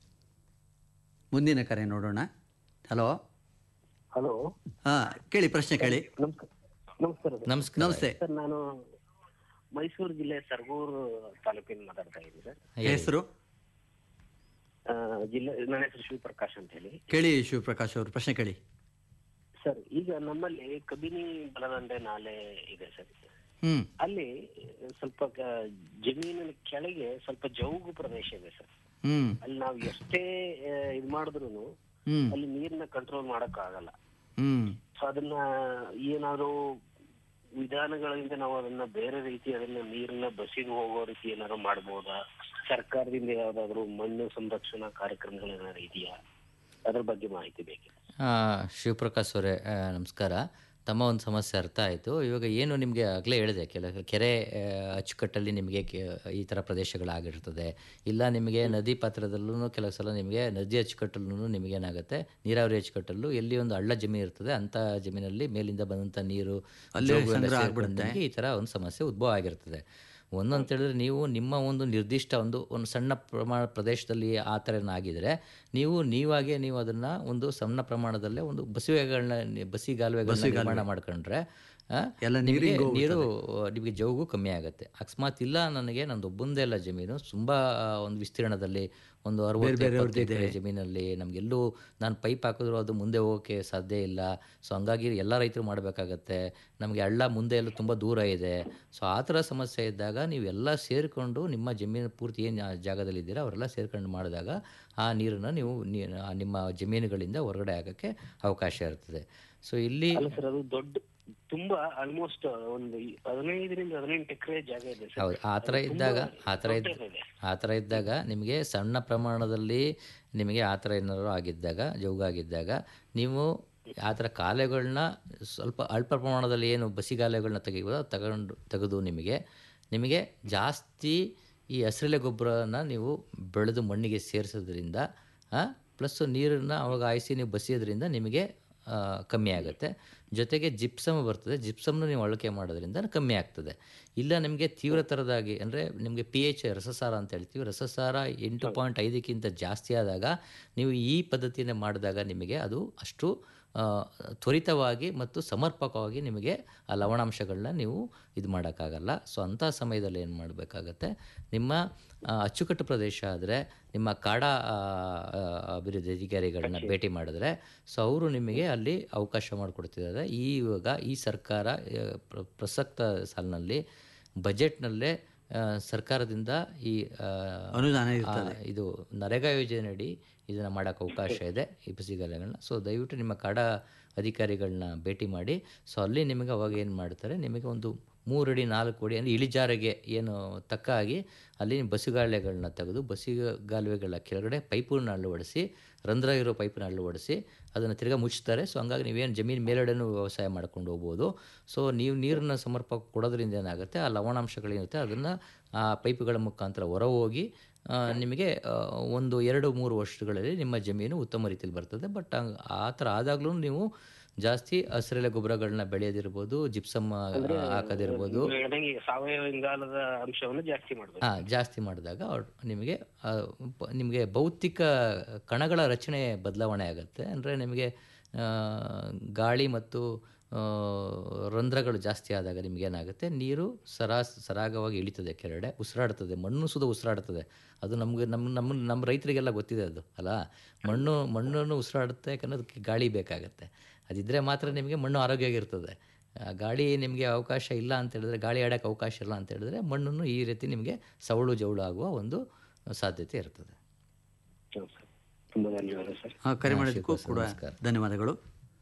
ಮುಂದಿನ ಕರೆ ನೋಡೋಣ ಹಲೋ ಹಲೋ ಹಾ ಕೇಳಿ ಪ್ರಶ್ನೆ ಕೇಳಿ ನಮಸ್ಕಾರ ನಮಸ್ಕಾರ ಸರ್. ನಮಸ್ಕಾರ ನಮಸ್ತೆ ಸರ್ ನಾನು ಮೈಸೂರು ಜಿಲ್ಲೆ ಸರಗೂರು ತಾಲೂಕಿನ ಮಾತಾಡ್ತಾ ಇದ್ದೀನಿ ಸರ್ ಹೆಸರು ಆ, ಜಿಲ್ಲೆ ನನ್ನ ಹೆಸರು ಶಿವಪ್ರಕಾಶ್ ಅಂತ ಹೇಳಿ ಕೇಳಿ ಶಿವಪ್ರಕಾಶ್ ಅವರು ಪ್ರಶ್ನೆ ಕೇಳಿ ಸರ್ ಈಗ ನಮ್ಮಲ್ಲಿ ಕಬಿನಿ ಬಲದಂಡೆ ನಾಲೆ ಇದೆ ಸರ್ ಹ್ಮ್ ಅಲ್ಲಿ ಸ್ವಲ್ಪ ಕ- ಜಮೀನಿನ ಕೆಳಗೆ ಸ್ವಲ್ಪ ಜೌಗು ಪ್ರದೇಶ ಇದೆ ಸರ್ ಹ್ಮ್ ಅಲ್ಲಿ ನಾವು ಎಷ್ಟೇ ಆ, ಇದ್ ಮಾಡಿದ್ರು ಹ್ಮ್ ಅಲ್ಲಿ ನೀರ್ನ ಕಂಟ್ರೋಲ್ ಮಾಡಕ್ ಆಗಲ್ಲ ಹ್ಮ್ ಸೊ ಅದನ್ನ ಏನಾದ್ರು ವಿಧಾನಗಳಿಂದ ನಾವು ಅದನ್ನ ಬೇರೆ ರೀತಿ ಅದನ್ನ ನೀರನ್ನ ಬಸಿದು ಹೋಗೋ ರೀತಿ ಏನಾದ್ರು ಮಾಡ್ಬೋದಾ ಸರ್ಕಾರದಿಂದ ಯಾವ್ದಾದ್ರು ಮಣ್ಣು ಸಂರಕ್ಷಣಾ ಕಾರ್ಯಕ್ರಮಗಳು ಏನಾದ್ರು ಇದೆಯಾ ಅದ್ರ ಬಗ್ಗೆ ಮಾಹಿತಿ ಬೇಕಿದೆ ಆ, ಶಿವಪ್ರಕಾಶ್ ಅವರೇ ಆ, ನಮಸ್ಕಾರ ತಮ್ಮ ಒಂದು ಸಮಸ್ಯೆ ಅರ್ಥ ಆಯಿತು ಇವಾಗ ಏನು ನಿಮಗೆ ಆಗಲೇ ಹೇಳಿದೆ ಕೆಲ ಕೆರೆ ಆ, ಅಚ್ಚುಕಟ್ಟಲ್ಲಿ ನಿಮಗೆ ಕೆ- ಈ ಥರ ಪ್ರದೇಶಗಳಾಗಿರ್ತದೆ ಇಲ್ಲ ನಿಮಗೆ ನದಿ ಪಾತ್ರದಲ್ಲೂ ಕೆಲವು ಸಲ ನಿಮಗೆ ನದಿ ಅಚ್ಚುಕಟ್ಟಲ್ಲೂ ನಿಮಗೇನಾಗುತ್ತೆ ನೀರಾವರಿ ಅಚ್ಚುಕಟ್ಟಲ್ಲೂ ಎಲ್ಲಿ ಒಂದು ಹಳ್ಳ ಜಮೀನು ಇರ್ತದೆ ಅಂಥ ಜಮೀನಲ್ಲಿ ಮೇಲಿಂದ ಬಂದಂಥ ನೀರು ಅಲ್ಲೇ ಜೋಗು ಎಲ್ಲ ಸಂಗ್ರಹ ಸೇರ್ಕೊಂಡು ಆಗ್ಬಿಡುತ್ತೆ. ನಿಮಗೆ ಈ ಥರ ಒಂದು ಸಮಸ್ಯೆ ಉದ್ಭವ ಆಗಿರ್ತದೆ ಒಂದು ಅಂತ ಹೇಳಿದ್ರೆ ನೀವು ನಿಮ್ಮ ಒಂದು ನಿರ್ದಿಷ್ಟ ಒಂದು ಒಂದು ಸಣ್ಣ ಪ್ರಮಾಣ ಪ್ರದೇಶದಲ್ಲಿ ಆ ಥರ ಆಗಿದ್ರೆ ನೀವು ನೀವಾಗೆ ನೀವು ಅದನ್ನು ಒಂದು ಸಣ್ಣ ಪ್ರಮಾಣದಲ್ಲೇ ಒಂದು ಬಸಿವೆಗಳನ್ನ ಬಸಿಗಾಲುವೆಗಳನ್ನ ನಿರ್ಮಾಣ ಮಾಡ್ಕೊಂಡ್ರೆ ಆ, ಎಲ್ಲ ನಿಮಗೆ ನೀರಿಂಗ್ ನೀರು ನಿಮಗೆ ಜೌಗು ಕಮ್ಮಿ ಆಗುತ್ತೆ ಅಕಸ್ಮಾತ್ ಇಲ್ಲ ನನಗೆ ನಂದು ಒಬ್ಬಂದೇ ಅಲ್ಲ ಜಮೀನು ತುಂಬ ಒಂದು ವಿಸ್ತೀರ್ಣದಲ್ಲಿ ಒಂದು ಅರವತ್ತು ಎಪ್ಪತ್ತು ಎಕರೆ ಜಮೀನಲ್ಲಿ ನಮಗೆಲ್ಲೂ ನಾನು ಪೈಪ್ ಹಾಕಿದ್ರು ಅದು ಮುಂದೆ ಹೋಗೋಕ್ಕೆ ಸಾಧ್ಯ ಇಲ್ಲ ಸೊ ಹಂಗಾಗಿ ಎಲ್ಲ ರೈತರು ಮಾಡಬೇಕಾಗತ್ತೆ ನಮಗೆ ಹಳ್ಳ ಮುಂದೆ ಎಲ್ಲ ತುಂಬ ದೂರ ಇದೆ ಸೊ ಆ ಥರ ಸಮಸ್ಯೆ ಇದ್ದಾಗ ನೀವೆಲ್ಲ ಸೇರಿಕೊಂಡು ನಿಮ್ಮ ಜಮೀನು ಪೂರ್ತಿ ಏನು ಜಾಗದಲ್ಲಿ ಇದ್ದೀರಾ ಅವರೆಲ್ಲ ಸೇರ್ಕೊಂಡು ಮಾಡಿದಾಗ ಆ ನೀರನ್ನು ನೀವು ನೀ- ಆ ನಿಮ್ಮ ಜಮೀನುಗಳಿಂದ ಹೊರಗಡೆ ಆಗೋಕ್ಕೆ ಅವಕಾಶ ಇರ್ತದೆ ಸೊ ಇಲ್ಲಿ ಅಲ್ಲ ಸರ್ ಅದು ದೊಡ್ಡ ತುಂಬಾ ಆಲ್ಮೋಸ್ಟ್ ಒಂದು ಈ ಹದಿನೈದರಿಂದ ಹದಿನೆಂಟು ಎಕರೆ ಜಾಗ ಇದೆ ಸರ್ ಹೌದು ಆ ಥರ ಇದ್ದಾಗ ಆ ಥರ ಇದ್ದ ದೊಡ್ಡದಿದೆ. ಆ ಥರ ಇದ್ದಾಗ ನಿಮಗೆ ಸಣ್ಣ ಪ್ರಮಾಣದಲ್ಲಿ ನಿಮಗೆ ಆ ಥರ ಏನಾದ್ರು ಆಗಿದ್ದಾಗ ಜೌಗ ಆಗಿದ್ದಾಗ ನೀವು ಆ ಥರ ಕಾಲೆಗಳನ್ನ ಸ್ವಲ್ಪ ಅಲ್ಪ ಪ್ರಮಾಣದಲ್ಲಿ ಏನು ಬಸಿಗಾಲೆಗಳನ್ನ ತೆಗಿಬೋದು ತಗೊಂಡು ತೆಗೆದು ನಿಮಗೆ ನಿಮಗೆ ಜಾಸ್ತಿ ಈ ಹಸಿರೆಲೆ ಗೊಬ್ಬರನ ನೀವು ಬೆಳೆದು ಮಣ್ಣಿಗೆ ಸೇರಿಸೋದ್ರಿಂದ ಪ್ಲಸ್ ನೀರನ್ನು ಅವಾಗ ಹಾಯಿಸಿ ನೀವು ಬಸಿಯೋದ್ರಿಂದ ನಿಮಗೆ ಆ, ಕಮ್ಮಿ ಆಗುತ್ತೆ ಜೊತೆಗೆ ಜಿಪ್ಸಮ್ ಬರ್ತದೆ ಜಿಪ್ಸಮ್ನ ನೀವು ಅಳಕೆ ಮಾಡೋದ್ರಿಂದ ಕಮ್ಮಿ ಆಗ್ತದೆ ಇಲ್ಲ ನಿಮಗೆ ತೀವ್ರ ಥರದಾಗಿ ಅಂದರೆ ನಿಮಗೆ ಪಿ ಎಚ್ ರಸಸಾರ ಅಂತ ಹೇಳ್ತೀವಿ ರಸಸಾರ ಎಂಟು ಪಾಯಿಂಟ್ ಐದಕ್ಕಿಂತ ಜಾಸ್ತಿ ಆದಾಗ ನೀವು ಈ ಪದ್ಧತಿಯನ್ನು ಮಾಡಿದಾಗ ನಿಮಗೆ ಅದು ಅಷ್ಟು ಆ, ತ್ವರಿತವಾಗಿ ಮತ್ತು ಸಮರ್ಪಕವಾಗಿ ನಿಮಗೆ ಆ ಲವಣಾಂಶಗಳನ್ನ ನೀವು ಇದು ಮಾಡೋಕ್ಕಾಗಲ್ಲ ಸೊ ಅಂಥ ಸಮಯದಲ್ಲಿ ಏನು ಮಾಡಬೇಕಾಗತ್ತೆ ನಿಮ್ಮ ಆ, ಅಚ್ಚುಕಟ್ಟು ಪ್ರದೇಶ ಆದರೆ ನಿಮ್ಮ ಕಾಡಾ ಆ, ಆ, ಅಭಿವೃದ್ಧಿ ಅಧಿಕಾರಿಗಳನ್ನ ಭೇಟಿ ಮಾಡಿದ್ರೆ ಸೊ ಅವರು ನಿಮಗೆ ಅಲ್ಲಿ ಅವಕಾಶ ಮಾಡಿಕೊಡ್ತಿದ್ದಾರೆ ಈ ಇವಾಗ ಈ ಸರ್ಕಾರ ಆ, ಪ್ರ- ಪ್ರಸಕ್ತ ಸಾಲಿನಲ್ಲಿ ಬಜೆಟ್ನಲ್ಲೇ ಆ, ಸರ್ಕಾರದಿಂದ ಈ ಆ, ಅನುದಾನ ಆ, ಇರ್ತದೆ. ಇದು ನರೇಗಾ ಯೋಜನೆಯಡಿ ಇದನ್ನು ಮಾಡೋಕ್ಕೆ ಅವಕಾಶ ಇದೆ ಈ ಪಸಿಗಲೆಗಳನ್ನ ಸೊ ದಯವಿಟ್ಟು ನಿಮ್ಮ ಕಾಡ ಅಧಿಕಾರಿಗಳನ್ನ ಭೇಟಿ ಮಾಡಿ ಸೊ ಅಲ್ಲಿ ನಿಮಗೆ ಅವಾಗ ಏನು ಮಾಡ್ತಾರೆ ನಿಮಗೆ ಒಂದು ಮೂರಡಿ ನಾಲ್ಕು ಅಡಿ ಅಂದರೆ ಇಳಿಜಾರಿಗೆ ಏನು ತಕ್ಕ ಆಗಿ ಅಲ್ಲಿ ಬಸಿಗಾಳೆಗಳನ್ನ ತೆಗೆದು ಬಸಿಗಾಲುವೆಗಳ ಕೆಳಗಡೆ ಪೈಪನ್ನ ಅಳವಡಿಸಿ ರಂಧ್ರ ಇರೋ ಪೈಪನ್ನ ಅಳವಡಿಸಿ ಅದನ್ನು ತಿರ್ಗಾ ಮುಚ್ತಾರೆ ಸೊ ಹಂಗಾಗಿ ನೀವೇನು ಜಮೀನು ಮೇಲ್ಗಡೆನೂ ವ್ಯವಸಾಯ ಮಾಡ್ಕೊಂಡು ಹೋಗ್ಬೋದು ಸೊ ನೀವು ನೀರನ್ನು ಸಮರ್ಪಕ ಕೊಡೋದ್ರಿಂದ ಏನಾಗುತ್ತೆ ಆ ಲವಣಾಂಶಗಳೇನಿರುತ್ತೆ ಅದನ್ನು ಆ ಪೈಪುಗಳ ಮುಖಾಂತರ ಹೊರ ಹೋಗಿ ಆ, ನಿಮಗೆ ಆ, ಒಂದು ಎರಡು ಮೂರು ವರ್ಷಗಳಲ್ಲಿ ನಿಮ್ಮ ಜಮೀನು ಉತ್ತಮ ರೀತಿಯಲ್ಲಿ ಬರ್ತದೆ ಬಟ್ ಹಂಗ್ ಆ ಥರ ಆದಾಗಲೂ ನೀವು ಜಾಸ್ತಿ ಹಸಿರೆಲೆ ಗೊಬ್ಬರಗಳನ್ನ ಬೆಳೆಯೋದಿರ್ಬೋದು ಜಿಪ್ಸಮ್ ಹಾಕೋದಿರ್ಬೋದು ನೀವು ಹೇಳ್ದಂಗೆ ಸಾವಯವ ಇಂಗಾಲದ ಅಂಶವನ್ನು ಜಾಸ್ತಿ ಮಾಡ್ಬೇಕು ಹಾಂ ಜಾಸ್ತಿ ಮಾಡಿದಾಗ ಅವ್ರ್- ನಿಮಗೆ ಆ, ಪ- ನಿಮಗೆ ಭೌತಿಕ ಕಣಗಳ ರಚನೆ ಬದಲಾವಣೆ ಆಗುತ್ತೆ ಅಂದರೆ ನಿಮಗೆ ಆ, ಗಾಳಿ ಮತ್ತು ಆ, ರಂಧ್ರಗಳು ಜಾಸ್ತಿ ಆದಾಗ ನಿಮಗೇನಾಗುತ್ತೆ ನೀರು ಸರಾಸ್ ಸರಾಗವಾಗಿ ಇಳಿತದೆ ಕೆಳಗಡೆ ಉಸಿರಾಡ್ತದೆ ಮಣ್ಣು ಸುದ ಉಸಿರಾಡ್ತದೆ ಅದು ನಮಗೆ ನಮ್ಮ ನಮ್ಮ ನಮ್ಮ ರೈತರಿಗೆಲ್ಲ ಗೊತ್ತಿದೆ ಅದು ಅಲ್ಲ ಮಣ್ಣು ಮಣ್ಣನ್ನು ಉಸಿರಾಡುತ್ತೆ ಯಾಕಂದ್ರೆ ಅದಕ್ಕೆ ಗಾಳಿ ಬೇಕಾಗತ್ತೆ ಅದಿದ್ದರೆ ಮಾತ್ರ ನಿಮಗೆ ಮಣ್ಣು ಆರೋಗ್ಯವಾಗಿರ್ತದೆ ಆ, ಗಾಳಿ ನಿಮಗೆ ಅವಕಾಶ ಇಲ್ಲ ಅಂತ ಹೇಳಿದ್ರೆ ಗಾಳಿ ಆಡೋಕ್ಕೆ ಅವಕಾಶ ಇಲ್ಲ ಅಂತ ಹೇಳಿದ್ರೆ ಮಣ್ಣನ್ನು ಈ ರೀತಿ ನಿಮಗೆ ಸವಳು ಜವಳು ಆಗುವ ಒಂದು ಸಾಧ್ಯತೆ ಇರ್ತದೆ ಹೌದು ಸರ್ ತುಂಬಾ ಧನ್ಯವಾದ ಸರ್ ಆ, ಕರೆ ಹಾ, ಮಾಡಿದ್ದಕ್ಕೂ ಶ್ರೀನಿವಾಸ, ಕೂಡ ನಮಸ್ಕಾರ. ಧನ್ಯವಾದಗಳು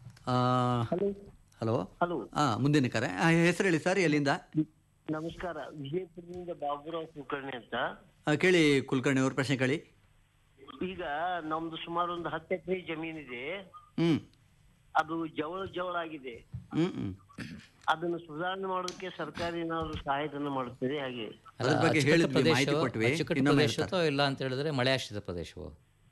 ಹಲೋ ಹಲೋ ಹಾಂ ಮುಂದಿನ ಕರೆ ಆ, ಹೆಸರು ಹೇಳಿ ಸರ್ ಎಲ್ಲಿಂದ ನಮಸ್ಕಾರ ವಿಜಯಪುರದಿಂದ ಬಾಬುರಾವ್ ಕುಲಕರ್ಣಿ ಅಂತ ಆ, ಕೇಳಿ ಕುಲಕರ್ಣಿ ಅವ್ರ ಪ್ರಶ್ನೆ ಕೇಳಿ ಈಗ ನಮ್ದು ಸುಮಾರು ಒಂದು ಹತ್ತು ಎಕರೆ ಜಮೀನಿದೆ ಹ್ಞೂ ಅದು ಜವಳ ಜವಳ ಆಗಿದೆ ಹ್ಞೂ ಹ್ಞೂ ಅದನ್ನು ಸುಧಾರಣೆ ಮಾಡೋದಕ್ಕೆ ಸರ್ಕಾರ ಏನಾದ್ರು ಸಹಾಯಧನ ಮಾಡುತ್ತದೆ ಹಾಗೆ ಅದ್ರ ಬಗ್ಗೆ ಅಚ್ಚುಕಟ್ಟು ಹೇಳಿದ್ವಿ, ಪ್ರದೇಶ ಮಾಹಿತಿ ಕೊಟ್ವಿ. ಅಚ್ಚುಕಟ್ಟು ಇನ್ನೊಮ್ಮೆ ಪ್ರದೇಶ ಅಥವಾ ಇಲ್ಲ ಅಂತ ಹೇಳಿದ್ರೆ ಮಳೆಯಾಶ್ರಿತ ಪ್ರದೇಶವು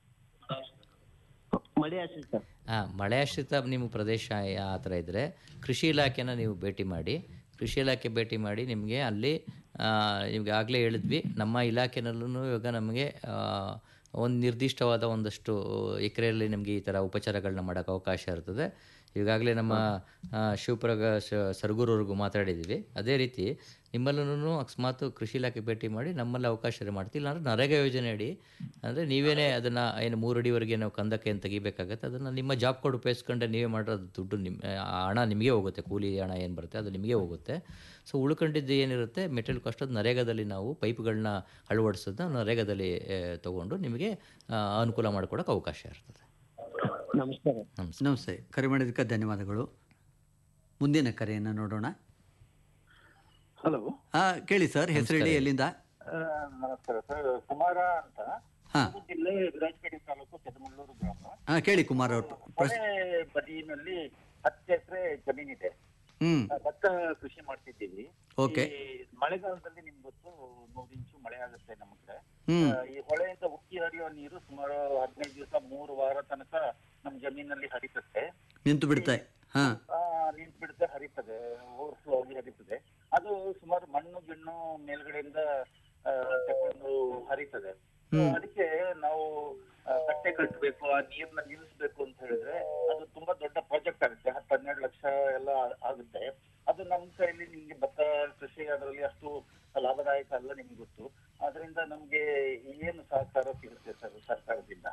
ಮಳೆ ಆಶ್ರಿತ ಹಾಂ ಮಳೆಯಾಶ್ರಿತ ನಿಮ್ಮ ಪ್ರದೇಶ ಆ ಥರ ಇದ್ದರೆ ಕೃಷಿ ಇಲಾಖೆನ ನೀವು ಭೇಟಿ ಮಾಡಿ ಕೃಷಿ ಇಲಾಖೆ ಭೇಟಿ ಮಾಡಿ ನಿಮಗೆ ಅಲ್ಲಿ ಆ, ನಿಮಗೆ ಆಗಲೇ ಹೇಳಿದ್ವಿ ನಮ್ಮ ಇಲಾಖೆನಲ್ಲೂ ಇವಾಗ ನಮಗೆ ಒಂದು ನಿರ್ದಿಷ್ಟವಾದ ಒಂದಷ್ಟು ಎಕರೆಯಲ್ಲಿ ನಿಮಗೆ ಈ ಥರ ಉಪಚಾರಗಳನ್ನ ಮಾಡೋಕ್ಕೆ ಅವಕಾಶ ಇರ್ತದೆ ಈಗಾಗಲೇ ನಮ್ಮ ಆ, ಶಿವಪ್ರಕಾಶ್ ಸರಗೂರವ್ರಿಗೂ ಮಾತಾಡಿದ್ದೀವಿ ಅದೇ ರೀತಿ ನಿಮ್ಮಲ್ಲೂ ಅಕಸ್ಮಾತ್ ಕೃಷಿ ಇಲಾಖೆ ಭೇಟಿ ಮಾಡಿ ನಮ್ಮಲ್ಲಿ ಅವಕಾಶ ಮಾಡ್ತೀವಿ ಇಲ್ಲಾಂದ್ರೆ ನರೇಗಾ ಯೋಜನೆ ಅಡಿ ಅಂದರೆ ನೀವೇನೇ ಅದನ್ನು ಏನು ಮೂರು ಅಡಿವರೆಗೆ ನಾವು ಕಂದಕ್ಕೆ ಏನು ತೆಗಿಬೇಕಾಗತ್ತೆ ಅದನ್ನು ನಿಮ್ಮ ಜಾಬ್ ಕಾರ್ಡ್ ಉಪಯೋಗಿಸ್ಕೊಂಡೆ ನೀವೇ ಮಾಡಿರೋದು ದುಡ್ಡು ನಿಮ್ಮ ಆ ಹಣ ನಿಮಗೆ ಹೋಗುತ್ತೆ ಕೂಲಿ ಹಣ ಏನು ಬರುತ್ತೆ ಅದು ನಿಮಗೆ ಹೋಗುತ್ತೆ ಸೊ ಉಳ್ಕೊಂಡಿದ್ದು ಏನಿರುತ್ತೆ ಮೆಟೀರಿಯಲ್ ಕಾಸ್ಟ್ ಅದು ನರೇಗಾದಲ್ಲಿ ನಾವು ಪೈಪ್ಗಳನ್ನ ಅಳವಡಿಸೋದನ್ನ ನರೇಗಾದಲ್ಲಿ ಆ, ತಗೊಂಡು ನಿಮಗೆ ಆ, ಅನುಕೂಲ ಮಾಡಿಕೊಡೋಕೆ ಅವಕಾಶ ಇರ್ತದೆ ನಮಸ್ಕಾರ ನಮಸ್ಕಾರ ನಮಸ್ತೆ ಕರೆ ಮಾಡಿದ್ದಕ್ಕೆ ಧನ್ಯವಾದಗಳು ಮುಂದಿನ ಕರೆಯನ್ನು ನೋಡೋಣ ಹಲೋ ಹಾಂ ಕೇಳಿ ಸರ್ ಹೆಸರು ಹೇಳಿ ಎಲ್ಲಿಂದ ನಮಸ್ಕಾರ ಸರ್ ಕುಮಾರ ಅಂತ ಹಾಂ ಕೊಡಗು ಜಿಲ್ಲೆ ವಿರಾಜಪೇಟೆ ತಾಲೂಕು ಕೆದಮಳ್ಳೂರು ಗ್ರಾಮ ಹಾಂ ಕೇಳಿ ಕುಮಾರ್ ಅವರು ಹೊಳೆ ಬದಿಯಲ್ಲಿ ಹತ್ತು ಎಕರೆ ಜಮೀನಿದೆ ಹ್ಞೂ ಆ, ಭತ್ತ ಕೃಷಿ ಮಾಡ್ತಿದ್ದೀವಿ Okay. ಈ ಮಳೆಗಾಲದಲ್ಲಿ ನಿಮ್ಗೆ ಗೊತ್ತು ನೂರು ಇಂಚು ಮಳೆ ಆಗುತ್ತೆ ನಮ್ಮ ಕಡೆ ಹ್ಞೂ ಆ, ಈ ಹೊಳೆಯಿಂದ ಉಕ್ಕಿ ಹರಿಯೋ ನೀರು ಸುಮಾರು ಹದಿನೈದು ದಿವಸ ಮೂರು ವಾರ ತನಕ ನಮ್ಮ ಜಮೀನಲ್ಲಿ ಹರಿತತ್ತೆ ನಿಂತು ಬಿಡ್ತೆ ಹಾಂ ಆ, ನಿಂತು ಬಿಡುತ್ತೆ ಹರಿತದೆ ಓವರ್ಫ್ಲೋ ಆಗಿ ಹರಿತದೆ ಅದು ಸುಮಾರು ಮಣ್ಣು ಗಿಣ್ಣು ಮೇಲ್ಗಡೆಯಿಂದ ಆ, ತಕೊಂಡು ಹರಿತದೆ So, ಅದಕ್ಕೆ ನಾವು ಆ, ಕಟ್ಟೆ ಕಟ್ಟಬೇಕು ಆ ನೀರ್ನ ನಿಲ್ಲಿಸ್ಬೇಕು ಅಂತ ಹೇಳಿದ್ರೆ ಅದು ತುಂಬಾ ದೊಡ್ಡ ಪ್ರಾಜೆಕ್ಟ್ ಆಗುತ್ತೆ ಹತ್ತು ಹನ್ನೆರಡು ಲಕ್ಷ ಎಲ್ಲ ಆಗುತ್ತೆ ಅದು ನಮ್ಮ ಕೈಯಲ್ಲಿ ನಿಮ್ಗೆ ಭತ್ತ ಕೃಷಿ ಅದರಲ್ಲಿ ಅಷ್ಟು ಲಾಭದಾಯಕ ಅಲ್ಲ ನಿಮ್ಗೆ ಗೊತ್ತು ಅದರಿಂದ ನಮ್ಗೆ ಏನು ಸಹಕಾರ ಸಿಗುತ್ತೆ ಸರ್ ಸರ್ಕಾರದಿಂದ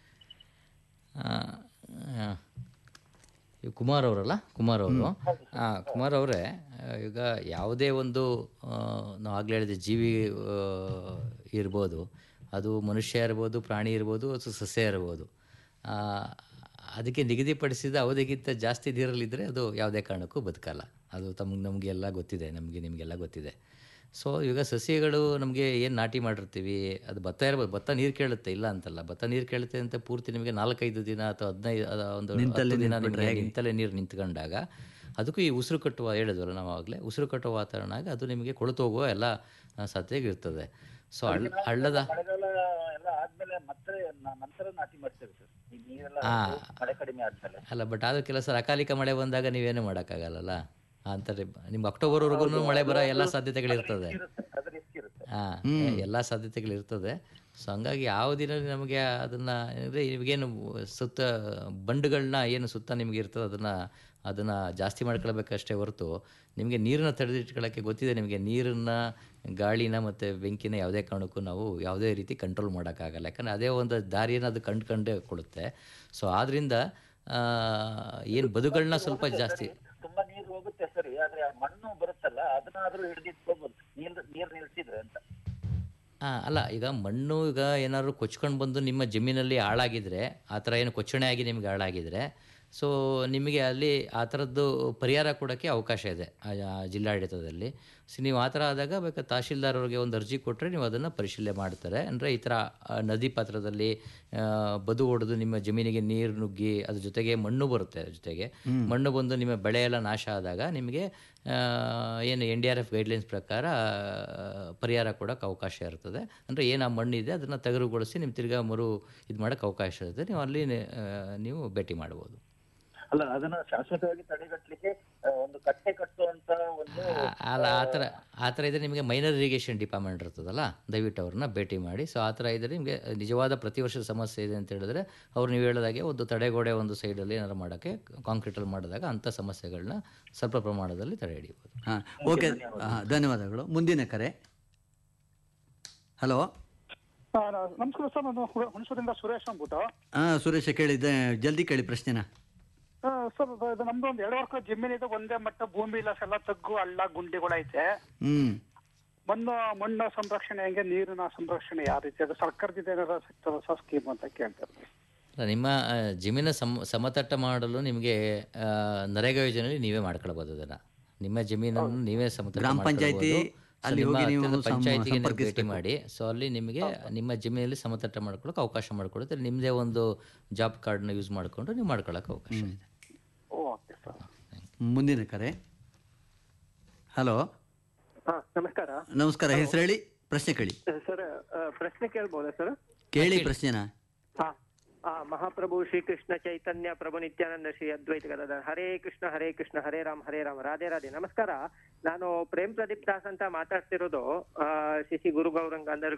ಆ, ಆ, ಇವ್ ಕುಮಾರ್ ಅವರಲ್ಲ ಕುಮಾರ್ ಅವರು ಹಾಂ ಕುಮಾರ್ ಅವರೇ ಆ, ಈಗ ಯಾವುದೇ ಒಂದು ಆ, ನಾವು ಆಗಲೇ ಹೇಳಿದೆ ಜೀವಿ ಆ, ಇರ್ಬೋದು ಅದು ಮನುಷ್ಯ ಇರ್ಬೋದು ಪ್ರಾಣಿ ಇರ್ಬೋದು ಅಥವಾ ಸಸ್ಯ ಇರ್ಬೋದು ಆ, ಅದಕ್ಕೆ ನಿಗದಿಪಡಿಸಿದ ಅವಧಿಗಿಂತ ಜಾಸ್ತಿ ನೀರಲ್ಲಿದ್ದರೆ ಅದು ಯಾವುದೇ ಕಾರಣಕ್ಕೂ ಬದುಕಲ್ಲ ಅದು ತಮಗೆ ನಮಗೆಲ್ಲ ಗೊತ್ತಿದೆ ನಮಗೆ ನಿಮಗೆಲ್ಲ ಗೊತ್ತಿದೆ ಸೊ ಈಗ ಸಸ್ಯಗಳು ನಮಗೆ ಏನು ನಾಟಿ ಮಾಡಿರ್ತೀವಿ ಅದು ಭತ್ತ ಇರ್ಬೋದು ಭತ್ತ ನೀರು ಕೇಳುತ್ತೆ ಇಲ್ಲ ಅಂತಲ್ಲ ಭತ್ತ ನೀರು ಕೇಳುತ್ತೆ ಅಂತ ಪೂರ್ತಿ ನಿಮಗೆ ನಾಲ್ಕೈದು ದಿನ ಅಥವಾ ಹದಿನೈದು ಅದ ಒಂದು ಹತ್ತು ದಿನ ನಿಮಗೆ ನಿಂತಲ್ಲೇ ನೀರು ನಿಂತ್ಕೊಂಡಾಗ ಅದಕ್ಕೂ ಈ ಉಸಿರು ಕಟ್ಟುವ ಹೇಳಿದ್ವಲ್ಲ ನಾವು ಆಗಲೇ ಉಸಿರು ಕಟ್ಟುವ ವಾತಾವರಣ ಆಗಿ ಅದು ನಿಮಗೆ ಕೊಳೆತು ಹೋಗುವ ಎಲ್ಲ ಆ, ಸಾಧ್ಯತೆ ಇರ್ತದೆ ಸೊ ಹಳ್ಳ ಹಳ್ಳದ ಮಳೆಗಾಲ ಎಲ್ಲ ಆದ್ಮೇಲೆ ಮತ್ತೆ ನ- ನಂತರ ನಾಟಿ ಮಾಡ್ತೇವೆ ಸರ್ ಈ ನೀರೆಲ್ಲ ಹಾ. ಹರಿದು ಮಳೆ ಕಡಿಮೆ ಆದ್ಮೇಲೆ ಅಲ್ಲ ಬಟ್ ಆದ್ರೂ ಕೆಲಸ ಅಕಾಲಿಕ ಮಳೆ ಬಂದಾಗ ನೀವೇನು ಮಾಡೋಕ್ಕಾಗಲ್ಲಲ್ಲ ಅಂತಾರೆ ನಿಮ್ಗೆ ಅಕ್ಟೋಬರ್ವರೆಗೂ ಮಳೆ ಬರೋ ಎಲ್ಲ ಸಾಧ್ಯತೆಗಳಿರ್ತದೆ ಇರುತ್ತೆ ಅದು ರಿಸ್ಕ್ ಇರುತ್ತೆ ಹಾ ಎಲ್ಲ ಸಾಧ್ಯತೆಗಳಿರ್ತದೆ ಸೊ ಹಂಗಾಗಿ ಯಾವ ದಿನ ನಮಗೆ ಅದನ್ನ ಅಂದರೆ ಇವಾಗೇನು ಸುತ್ತ ಬಂಡುಗಳನ್ನ ಏನು ಸುತ್ತ ನಿಮಗೆ ಇರ್ತದೆ ಅದನ್ನ ಅದನ್ನ ಜಾಸ್ತಿ ಮಾಡ್ಕೊಳ್ಬೇಕಷ್ಟೇ ಹೊರತು ನಿಮಗೆ ನೀರನ್ನ ತಡೆದಿಟ್ಕೊಳ್ಳೋಕ್ಕೆ ಗೊತ್ತಿದೆ ನಿಮಗೆ ನೀರನ್ನ ಗಾಳಿನ ಮತ್ತು ಬೆಂಕಿನ ಯಾವುದೇ ಕಾರಣಕ್ಕೂ ನಾವು ಯಾವುದೇ ರೀತಿ ಕಂಟ್ರೋಲ್ ಮಾಡೋಕ್ಕಾಗಲ್ಲ ಯಾಕಂದರೆ ಅದೇ ಒಂದು ದಾರಿಯನ್ನು ಅದು ಕಂಡ್ಕೊಂಡೇ ಕೊಡುತ್ತೆ ಸೊ ಆದ್ದರಿಂದ ಏನು ಬದುಗಳನ್ನ ಸ್ವಲ್ಪ ಜಾಸ್ತಿ ತುಂಬಾ ನೀರು ಹೋಗುತ್ತೆ ಸರಿ ಆದ್ರೆ ಆ ಮಣ್ಣು ಬರುತ್ತಲ್ಲ ಅದನ್ನಾದ್ರೂ ಹಿಡಿದಿಟ್ಕೋಬಹುದು ನೀರ್ ನೀರ್ ನಿಲ್ಸಿದ್ರೆ ಅಂತ ಆ, ಅಲ್ಲ ಈಗ ಮಣ್ಣು ಈಗ ಏನಾದ್ರು ಕೊಚ್ಕೊಂಡು ಬಂದು ನಿಮ್ಮ ಜಮೀನಲ್ಲಿ ಹಾಳಾಗಿದ್ರೆ ಆ ಥರ ಏನು ಕೊಚ್ಚಣೆ ಆಗಿ ನಿಮ್ಗೆ ಹಾಳಾಗಿದ್ರೆ ಸೊ ನಿಮಗೆ ಅಲ್ಲಿ ಆ ಥರದ್ದು ಪರಿಹಾರ ಕೊಡೋಕ್ಕೆ ಅವಕಾಶ ಇದೆ ಆ ಆ ಜಿಲ್ಲಾಡಳಿತದಲ್ಲಿ ಸೊ ನೀವು ಆ ಥರ ಆದಾಗ ಬೇಕಾದ್ರೆ ತಹಶೀಲ್ದಾರ್ ಅವ್ರಿಗೆ ಒಂದು ಅರ್ಜಿ ಕೊಟ್ಟರೆ ನೀವು ಅದನ್ನು ಪರಿಶೀಲನೆ ಮಾಡ್ತಾರೆ ಅಂದರೆ ಈ ಥರ ಆ, ನದಿ ಪಾತ್ರದಲ್ಲಿ ಆ, ಬದು ಹೊಡೆದು ನಿಮ್ಮ ಜಮೀನಿಗೆ ನೀರು ನುಗ್ಗಿ ಅದ್ರ ಜೊತೆಗೆ ಮಣ್ಣು ಬರುತ್ತೆ ಅದ್ರ ಜೊತೆಗೆ ಮಣ್ಣು ಬಂದು ನಿಮ್ಮ ಬೆಳೆ ಎಲ್ಲ ನಾಶ ಆದಾಗ ನಿಮಗೆ ಆ, ಏನು N D R F guidelines ಪ್ರಕಾರ ಆ, ಪರಿಹಾರ ಕೊಡೋಕ್ಕೆ ಅವಕಾಶ ಇರ್ತದೆ ಅಂದರೆ ಏನು ಆ ಮಣ್ಣಿದೆ ಅದನ್ನು ತೆಗೆದುಗೊಳಿಸಿ ನಿಮ್ಮ ತಿರ್ಗಾ ಮರು ಇದು ಮಾಡೋಕ್ಕೆ ಅವಕಾಶ ಇರುತ್ತೆ ನೀವು ಅಲ್ಲಿ ಆ, ನೀವು ಭೇಟಿ ಮಾಡ್ಬೋದು ಅಲ್ಲ ಅದನ್ನ ಶಾಶ್ವತವಾಗಿ ತಡೆಗಟ್ಟಲಿಕ್ಕೆ ಆ, ಒಂದು ಕಟ್ಟೆ ಕಟ್ಟುವಂತ ಒಂದು ಆ- ಅಲ್ಲ ಆ ಥರ ಆ ಥರ ಇದ್ದರೆ ನಿಮಗೆ ಮೈನರ್ ಇರಿಗೇಷನ್ ಡಿಪಾರ್ಟ್ಮೆಂಟ್ ಇರ್ತದಲ್ಲ ದಯವಿಟ್ಟು ಅವ್ರನ್ನ ಭೇಟಿ ಮಾಡಿ ಸೊ ಆ ಥರ ಇದ್ದರೆ ನಿಮಗೆ ನಿಜವಾದ ಪ್ರತಿ ವರ್ಷದ ಸಮಸ್ಯೆ ಇದೆ ಅಂತ ಹೇಳಿದ್ರೆ ಅವ್ರು ನೀವು ಹೇಳಿದಾಗೆ ಒಂದು ತಡೆಗೋಡೆ ಒಂದು ಸೈಡಲ್ಲಿ ಏನಾರು ಮಾಡೋಕ್ಕೆ ಕಾಂಕ್ರೀಟಲ್ಲಿ ಮಾಡಿದಾಗ ಅಂಥ ಸಮಸ್ಯೆಗಳನ್ನ ಸ್ವಲ್ಪ ಪ್ರಮಾಣದಲ್ಲಿ ತಡೆ ಹಿಡಿಬೋದು ಹಾಂ ಓಕೆ ಹಾಂ ಧನ್ಯವಾದಗಳು ಮುಂದಿನ ಕರೆ ಹಲೋ ಆ, ನ- ನಮಸ್ಕಾರ ಸರ್ ನಾನು ಹುಣ- ಹುಣಸೂರಿಂದ ಸುರೇಶ್ ಅಂದ್ಬಿಟ್ಟು ಹಾಂ ಸುರೇಶ ಕೇಳಿದ್ದೆ ಜಲ್ದಿ ಕೇಳಿ ಪ್ರಶ್ನೆನ ಆ, ಸರ್ ಇದು- ಇದು ನಮ್ದು ಒಂದು ಎರಡು ವರ್ಷ ಜಮೀನಿದೆ ಒಂದೇ ಮಟ್ಟ ಭೂಮಿ ಇಲ್ಲ ಎಲ್ಲ ತಗ್ಗು ಹಳ್ಳ ಗುಂಡಿಗಳೈತೆ ಹ್ಞೂ ಮಣ್ಣು ಮಣ್ಣು ಸಂರಕ್ಷಣೆ ಹೆಂಗೆ ನೀರಿನ ಸಂರಕ್ಷಣೆ ಯಾವ ರೀತಿ ಅದು ಸರ್ಕಾರದಿಂದ ಏನಾರ ಸಿಗ್ತದ ಸರ್ ಸ್ಕೀಮ್ ಅಂತ ಕೇಳ್ತಾರೆ ಅಲ್ಲ, ನಿಮ್ಮ ಆ, ಜಮೀನ ಸಮ ಸಮತಟ್ಟ ಮಾಡಲು ನಿಮಗೆ ಆ, ನರೇಗಾ ಯೋಜನೆಯಲ್ಲಿ ನೀವೇ ಮಾಡ್ಕೊಳ್ಬೋದು ಅದನ್ನು ನಿಮ್ಮ ಜಮೀನನ್ನು ನೀವೇ ಸಮತಟ್ಟ ಗ್ರಾಮ ಪಂಚಾಯ್ತಿ ಮಾಡ್ಕೊಳ್ಬೋದು. So, ಅಲ್ಲಿ ನಿಮ್ಮ ಹೋಗಿ ನೀವು ಹತ್ತಿರದ ಸಂ- ಪಂಚಾಯ್ತಿಗೆ ನೀವು ಭೇಟಿ ಸಂಪರ್ಕಿಸ್ಬೇಕು. ಮಾಡಿ ಸೊ ಅಲ್ಲಿ ನಿಮಗೆ ನಿಮ್ಮ ಜಮೀನಲ್ಲಿ ಸಮತಟ್ಟ ಮಾಡ್ಕೊಳ್ಳೋಕೆ ಅವಕಾಶ ಮಾಡಿಕೊಡುತ್ತೆ ನಿಮ್ಮದೇ ಒಂದು ಜಾಬ್ ಕಾರ್ಡ್ನ ಯೂಸ್ ಮಾಡಿಕೊಂಡು ನೀವು ಮಾಡ್ಕೊಳ್ಳೋಕೆ ಅವಕಾಶ ಇದೆ ಓಕೆ ಸರ್ ಮುಂದಿನ ಕರೆ ಹಲೋ ಹಾ ನಮಸ್ಕಾರ ನಮಸ್ಕಾರ ಹೆಸರು ಹೇಳಿ ಪ್ರಶ್ನೆ ಕೇಳಿ ಸರ್ ಪ್ರಶ್ನೆ ಕೇಳ್ಬೋದಾ ಸರ್ ಕೇಳಿ ಪ್ರಶ್ನೆನ ಹಾ ಆ ಮಹಾಪ್ರಭು ಶ್ರೀಕೃಷ್ಣ ಚೈತನ್ಯ ಪ್ರಭು ನಿತ್ಯಾನಂದ ಶ್ರೀ ಅದ್ವೈತ ಗದಾಧರ ಹರೇ ಕೃಷ್ಣ ಹರೇ ಕೃಷ್ಣ ಹರೇ ರಾಮ್ ಹರೇ ರಾಮ್ ರಾಧೆ ರಾಧೆ ನಮಸ್ಕಾರ ನಾನು ಪ್ರೇಮ್ ಪ್ರದೀಪ್ ದಾಸ್ ಅಂತ ಮಾತಾಡ್ತಿರೋದು ಆ, ಶ್ರೀ ಶ್ರೀ ಗುರು ಗೌರಂಗ ಅಂದರು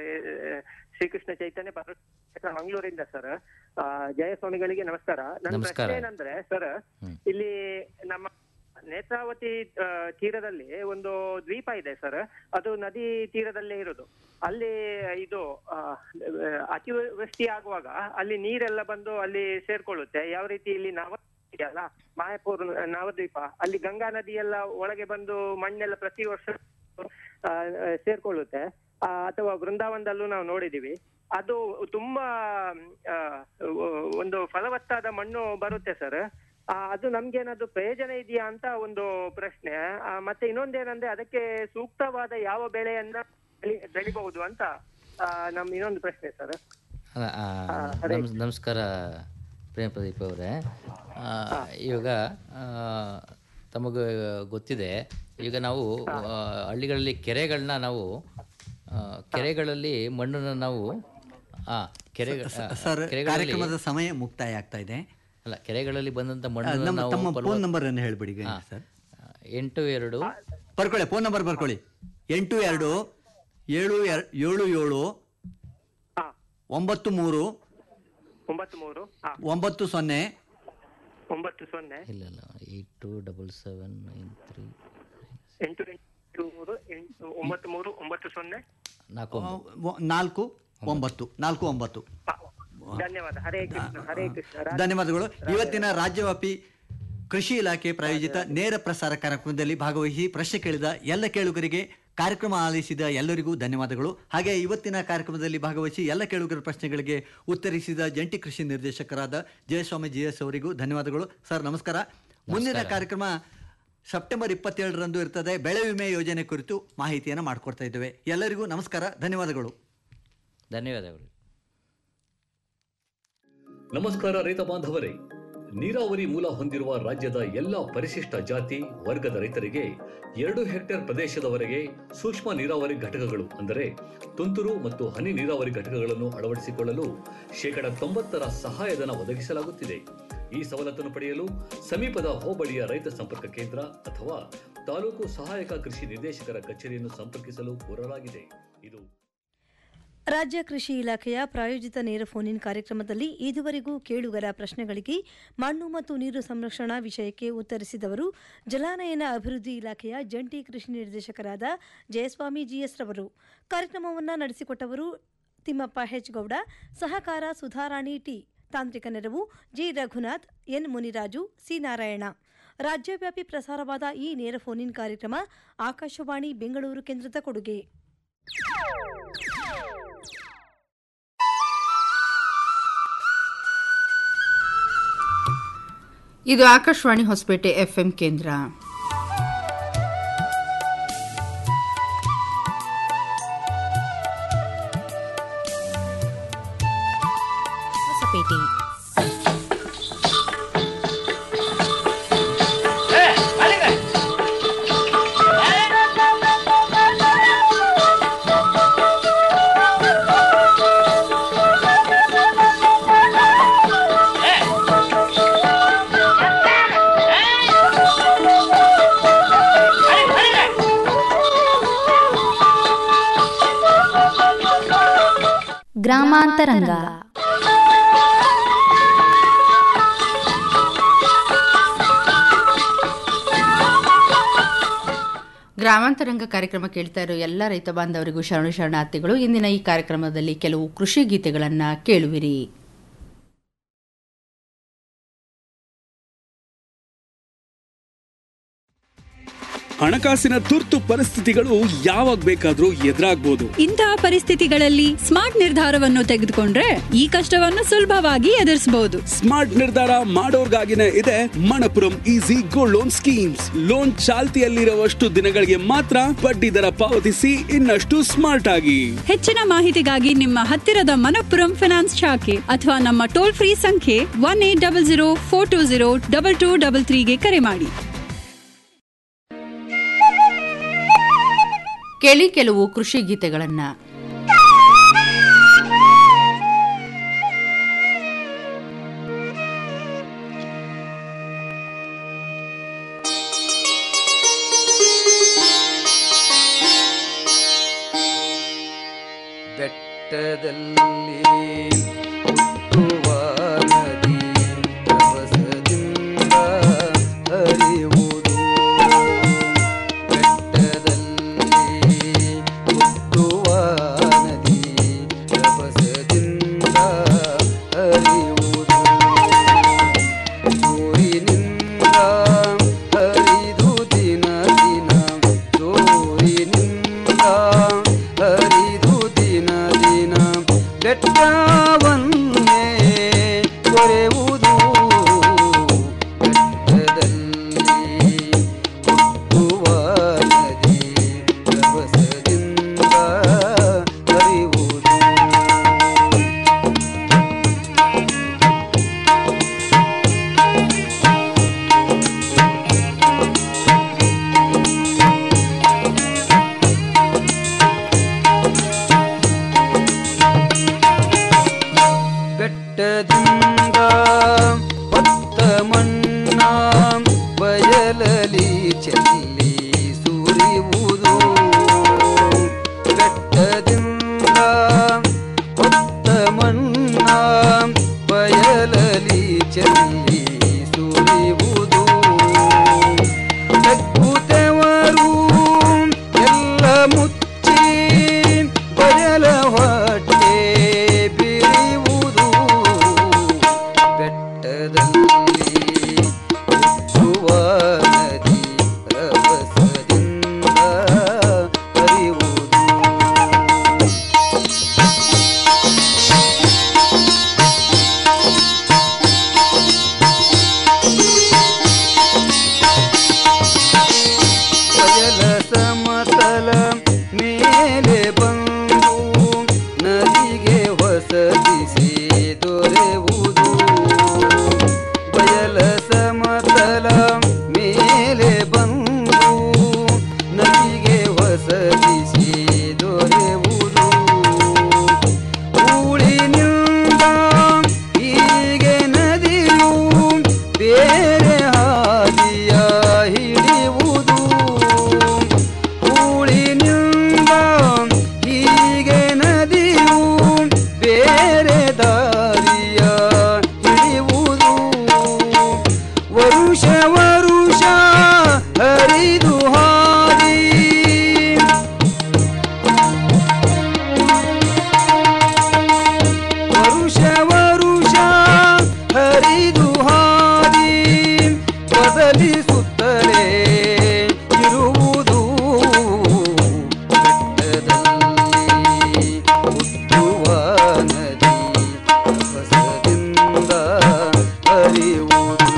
ಶ್ರೀಕೃಷ್ಣ ಚೈತನ್ಯ ಪರ ಮಂಗಳೂರಿಂದ ಸರ್ ಜಯಸ್ವಾಮಿಗಳಿಗೆ ನಮಸ್ಕಾರ ನನ್ನ ನಮಸ್ಕಾರ. ಪ್ರಶ್ನೆ ಏನಂದ್ರೆ ಸರ್ ಇಲ್ಲಿ ನಮ್ಮ ನೇತ್ರಾವತಿ ಆ, ತೀರದಲ್ಲಿ ಒಂದು ದ್ವೀಪ ಇದೆ ಸರ್ ಅದು ನದಿ ತೀರದಲ್ಲೇ ಇರೋದು ಅಲ್ಲಿ ಇದು ಆ, ಅತಿವೃಷ್ಟಿ ಆಗುವಾಗ ಅಲ್ಲಿ ನೀರೆಲ್ಲ ಬಂದು ಅಲ್ಲಿ ಸೇರ್ಕೊಳ್ಳುತ್ತೆ ಯಾವ ರೀತಿ ಇಲ್ಲಿ ನವ ಇದೆಯಲ್ಲ ಮಾಯಾಪುರ್ ನವದ್ವೀಪ ಅಲ್ಲಿ ಗಂಗಾ ನದಿ ಎಲ್ಲ ಒಳಗೆ ಬಂದು ಮಣ್ಣೆಲ್ಲ ಪ್ರತಿ ವರ್ಷ ಆ, ಆ, ಸೇರ್ಕೊಳ್ಳುತ್ತೆ ಆ, ಅಥವಾ ವೃಂದಾವನದಲ್ಲೂ ನಾವು ನೋಡಿದೀವಿ ಅದು ತುಂಬಾ ಆ, ಒಂದು ಫಲವತ್ತಾದ ಮಣ್ಣು ಬರುತ್ತೆ ಸರ್ ಅದು ನಮ್ಗೇನಾದ್ರು ಪ್ರಯೋಜನ ಇದೆಯಾ ಅಂತ ಒಂದು ಪ್ರಶ್ನೆ ಆ, ಮತ್ತೆ ಇನ್ನೊಂದೇನಂದ್ರೆ ಅದಕ್ಕೆ ಸೂಕ್ತವಾದ ಯಾವ ಬೆಳೆಯನ್ನ ಬೆಳಿ- ಬೆಳಿಬಹುದು ಅಂತ ಆ, ನಮ್ ಇನ್ನೊಂದು ಪ್ರಶ್ನೆ ಸರ್ ಅಲ್ಲ, ಆ, ನಮಸ್- ನಮಸ್ಕಾರ ಪ್ರೇಮ್ ಪ್ರದೀಪ್ ಅವರೇ ಆ, ಇವಾಗ ಆ, ತಮಗೆ ಗೊತ್ತಿದೆ ಈಗ ನಾವು ಆ, ಹಳ್ಳಿಗಳಲ್ಲಿ ಕೆರೆಗಳನ್ನ ನಾವು ಆ, ಕೆರೆಗಳಲ್ಲಿ ಮಣ್ಣನ್ನು ನಾವು ಆ, ಕೆರೆ ಆ, ಸರ್ ಕೆರೆಗಳಲ್ಲಿ ಕಾರ್ಯಕ್ರಮದ ಸಮಯ ಮುಕ್ತಾಯ ಆಗ್ತಾ ಇದೆ ಅಲ್ಲ ಕೆರೆಗಳಲ್ಲಿ ಬಂದಂತ ಆ, ಮಣ್ಣನ್ನು ನಮ್ಮ ನಾವು ತಮ್ಮ ಫಲವತ್- ಫೋನ್ ನಂಬರ್ ಅನ್ನು ಹೇಳ್ಬಿಡಿ ಹಾ. ಸರ್ ಎಂಟು ಎರಡು ಬರ್ಕೊಳ್ಳಿ ಫೋನ್ ನಂಬರ್ ಬರ್ಕೊಳ್ಳಿ ಎಂಟು ಎರಡು ಏಳು ಎರ್- ಏಳು ಏಳು ಹಾ ಒಂಬತ್ತು ಮೂರು ಒಂಬತ್ತು ಮೂರು ಹಾ ಒಂಬತ್ತು ಸೊನ್ನೆ ಒಂಬತ್ತು ಸೊನ್ನೆ ಇಲ್ಲ ಇಲ್ಲ eight two double seven nine three ಎಂಟು ಎಂಟು ಮೂರು ಎಂಟು ಒಂಬತ್ತು ಮೂರು ಒಂಬತ್ತು ಸೊನ್ನೆ ನಾಲ್ಕು ಆ, ಒ- ನಾಲ್ಕು ಒಂಬತ್ತು ನಾಲ್ಕು ಒಂಬತ್ತು ಹಾ. ಧನ್ಯವಾದ ಹರೇ ಕೃಷ್ಣ ಹರೇ ಕೃಷ್ಣ ರಾಧೆ- ಧನ್ಯವಾದಗಳು ಇವತ್ತಿನ ರಾಜ್ಯವ್ಯಾಪಿ ಕೃಷಿ ಇಲಾಖೆ ಪ್ರಾಯೋಜಿತ ನೇರ ಪ್ರಸಾರ ಕಾರ್ಯಕ್ರಮದಲ್ಲಿ ಭಾಗವಹಿಸಿ ಪ್ರಶ್ನೆ ಕೇಳಿದ ಎಲ್ಲ ಕೇಳುಗರಿಗೆ ಕಾರ್ಯಕ್ರಮ ಆಲಿಸಿದ ಎಲ್ಲರಿಗೂ ಧನ್ಯವಾದಗಳು ಹಾಗೆ ಇವತ್ತಿನ ಕಾರ್ಯಕ್ರಮದಲ್ಲಿ ಭಾಗವಹಿಸಿ ಎಲ್ಲ ಕೇಳುಗರ ಪ್ರಶ್ನೆಗಳಿಗೆ ಉತ್ತರಿಸಿದ ಜಂಟಿ ಕೃಷಿ ನಿರ್ದೇಶಕರಾದ ಜಯಸ್ವಾಮಿ ಜಿ ಎಸ್ ಅವರಿಗೂ ಧನ್ಯವಾದಗಳು ಸರ್ ನಮಸ್ಕಾರ ಮುಂದಿನ ಕಾರ್ಯಕ್ರಮ ಸೆಪ್ಟೆಂಬರ್ ಇಪ್ಪತ್ತೇಳರಂದು ಇರ್ತದೆ ಬೆಳೆ ವಿಮೆ ಯೋಜನೆ ಕುರಿತು ಮಾಹಿತಿಯನ್ನು ಮಾಡಿಕೊಡ್ತಾ ಇದ್ದೇವೆ ಎಲ್ಲರಿಗೂ ನಮಸ್ಕಾರ ಧನ್ಯವಾದಗಳು ಧನ್ಯವಾದಗಳು ನಮಸ್ಕಾರ ರೈತ ಬಾಂಧವರೇ ನೀರಾವರಿ ಮೂಲ ಹೊಂದಿರುವ ರಾಜ್ಯದ ಎಲ್ಲ ಪರಿಶಿಷ್ಟ ಜಾತಿ ವರ್ಗದ ರೈತರಿಗೆ ಎರಡು ಹೆಕ್ಟೇರ್ ಪ್ರದೇಶದವರೆಗೆ ಸೂಕ್ಷ್ಮ ನೀರಾವರಿ ಘಟಕಗಳು ಅಂದರೆ ತುಂತುರು ಮತ್ತು ಹನಿ ನೀರಾವರಿ ಘಟಕಗಳನ್ನು ಅಳವಡಿಸಿಕೊಳ್ಳಲು ಶೇಕಡ ತೊಂಬತ್ತರ ಸಹಾಯಧನ ಒದಗಿಸಲಾಗುತ್ತಿದೆ ಈ ಸವಲತ್ತನ್ನು ಪಡೆಯಲು ಸಮೀಪದ ಹೋಬಳಿಯ ರೈತ ಸಂಪರ್ಕ ಕೇಂದ್ರ ಅಥವಾ ತಾಲೂಕು ಸಹಾಯಕ ಕೃಷಿ ನಿರ್ದೇಶಕರ ಕಚೇರಿಯನ್ನು ಸಂಪರ್ಕಿಸಲು ಕೋರಲಾಗಿದೆ ಇದು ರಾಜ್ಯ ಕೃಷಿ ಇಲಾಖೆಯ ಪ್ರಾಯೋಜಿತ ನೇರ ಫೋನ್ ಇನ್ ಕಾರ್ಯಕ್ರಮದಲ್ಲಿ ಇದುವರೆಗೂ ಕೇಳುಗರ ಪ್ರಶ್ನೆಗಳಿಗೆ ಮಣ್ಣು ಮತ್ತು ನೀರು ಸಂರಕ್ಷಣಾ ವಿಷಯಕ್ಕೆ ಉತ್ತರಿಸಿದವರು ಜಲಾನಯನ ಅಭಿವೃದ್ಧಿ ಇಲಾಖೆಯ ಜಂಟಿ ಕೃಷಿ ನಿರ್ದೇಶಕರಾದ ಜಯಸ್ವಾಮಿ ಜಿಎಸ್ ರವರು ಕಾರ್ಯಕ್ರಮವನ್ನು ನಡೆಸಿಕೊಟ್ಟವರು ತಿಮ್ಮಪ್ಪ ಹೆಚ್ ಗೌಡ ಸಹಕಾರ ಸುಧಾರಾಣಿ ಟಿ ತಾಂತ್ರಿಕ ನೆರವು G Raghunath N Muniraju C Narayana ರಾಜ್ಯವ್ಯಾಪಿ ಪ್ರಸಾರವಾದ ಈ ನೇರ ಫೋನ್ ಇನ್ ಕಾರ್ಯಕ್ರಮ ಆಕಾಶವಾಣಿ ಬೆಂಗಳೂರು ಕೇಂದ್ರದ ಕೊಡುಗೆ ಇದು ಆಕಾಶವಾಣಿ ಹೊಸಪೇಟೆ ಎಫ್ಎಂ ಕೇಂದ್ರ ಹೊಸಪೇಟೆ ಗ್ರಾಮಾಂತರಂಗ ಗ್ರಾಮಾಂತರಂಗ ಕಾರ್ಯಕ್ರಮ ಕೇಳ್ತಾ ಇರೋ ಎಲ್ಲ ರೈತ ಬಾಂಧವರಿಗೂ ಶರಣು ಶರಣಾರ್ಥಿಗಳು ಇಂದಿನ ಈ ಕಾರ್ಯಕ್ರಮದಲ್ಲಿ ಕೆಲವು ಕೃಷಿ ಗೀತೆಗಳನ್ನ ಕೇಳುವಿರಿ ಹಣಕಾಸಿನ ತುರ್ತು ಪರಿಸ್ಥಿತಿಗಳು ಯಾವಾಗ ಬೇಕಾದ್ರೂ ಎದುರಾಗ್ಬೋದು ಇಂತಹ ಪರಿಸ್ಥಿತಿಗಳಲ್ಲಿ ಸ್ಮಾರ್ಟ್ ನಿರ್ಧಾರವನ್ನು ತೆಗೆದುಕೊಂಡ್ರೆ ಈ ಕಷ್ಟವನ್ನು ಸುಲಭವಾಗಿ ಎದುರಿಸಬಹುದು ಸ್ಮಾರ್ಟ್ ನಿರ್ಧಾರ ಮಾಡೋರ್ಗಾಗಿನೇ ಇದೆ Manappuram easy gold loan schemes loan ಚಾಲ್ತಿಯಲ್ಲಿರುವಷ್ಟು ದಿನಗಳಿಗೆ ಮಾತ್ರ ಬಡ್ಡಿ ದರ ಪಾವತಿಸಿ ಇನ್ನಷ್ಟು ಸ್ಮಾರ್ಟ್ ಆಗಿ ಹೆಚ್ಚಿನ ಮಾಹಿತಿಗಾಗಿ ನಿಮ್ಮ ಹತ್ತಿರದ ಮನಪ್ಪುರಂ ಫಿನಾನ್ಸ್ ಶಾಖೆ ಅಥವಾ ನಮ್ಮ ಟೋಲ್ ಫ್ರೀ ಸಂಖ್ಯೆ one eight double zero four two zero double two double ತ್ರೀಗೆ ಕರೆ ಮಾಡಿ ಕೇಳಿ ಕೆಲವು ಕೃಷಿ ಗೀತೆಗಳನ್ನ ಬೆಟ್ಟದಲ್ಲಿ ಹುಟ್ಟುವ ನದಿ ರಭಸದಿಂದ ಹರಿಯುವುದು ಬೆಟ್ಟದಲ್ಲಿ ಹುಟ್ಟುವ ನದಿ ರಭಸದಿಂದ ಹರಿಯುವುದು ಜೋರಿನಿಂದ ಹರಿದು ದಿನ ದಿನ ಜೋರಿನಿಂದ ಹರಿದು ದಿನ ದಿನ ಬೆಟ್ಟವನ್ನೇ ಕೊರೆಯುವುದು ಬೆಟ್ಟದಲ್ಲಿ ಹುಟ್ಟುವ ನದಿ ರಭಸದಿಂದ ಹರಿಯುವುದು ಬೆಟ್ಟದಿಂದ ಹೊತ್ತ ಮಣ್ಣ ಬಯಲಲಿ ಚೆಲ್ಲಿ ಸುರಿಯುವುದು ಬೆಟ್ಟದಿಂದ ಹೊತ್ತ ಮಣ್ಣ ಬಯಲಲಿ ಚೆಲ್ಲಿ ಸುರಿಯುವುದು ತಗ್ಗುತ್ತವರು ಎಲ್ಲ ಮುಚ್ಚಿ ಬಯಲ ಹೊಟ್ಟೆ ಬಿರಿಯುವುದು ಬೆಟ್ಟದಲ್ಲಿ ಹುಟ್ಟುವ ನದಿ ರಭಸದಿಂದ ಹರಿಯುವುದು ಬಯಲ ಸಮತಲ ಮೇಲೆ ಬಂದು ನದಿಗೆ ಹೊಸದಿಸಿ ದೊರೆಯುವುದು ಬಯಲ ಬೇರೆ ಹಾದಿಯ ಹಿಡಿಯುವುದು ಹೂಳಿನಿಂದ ಹೀಗೆ ನದಿಯು ಬೇರೆ ದಾರಿಯ ಹಿಡಿಯುವುದು ವರುಷ ವರುಷ ಹರಿದು ಹಾದಿ ವರುಷ ವರುಷ ಹರಿದು ಹಾದಿ ಬದಲಿಸುತ್ತಲೇ ಇರುವುದು ಬೆಟ್ಟದಲ್ಲಿ ಹುಟ್ಟುವ ನದಿ ರಭಸದಿಂದ ಹರಿಯುವುದು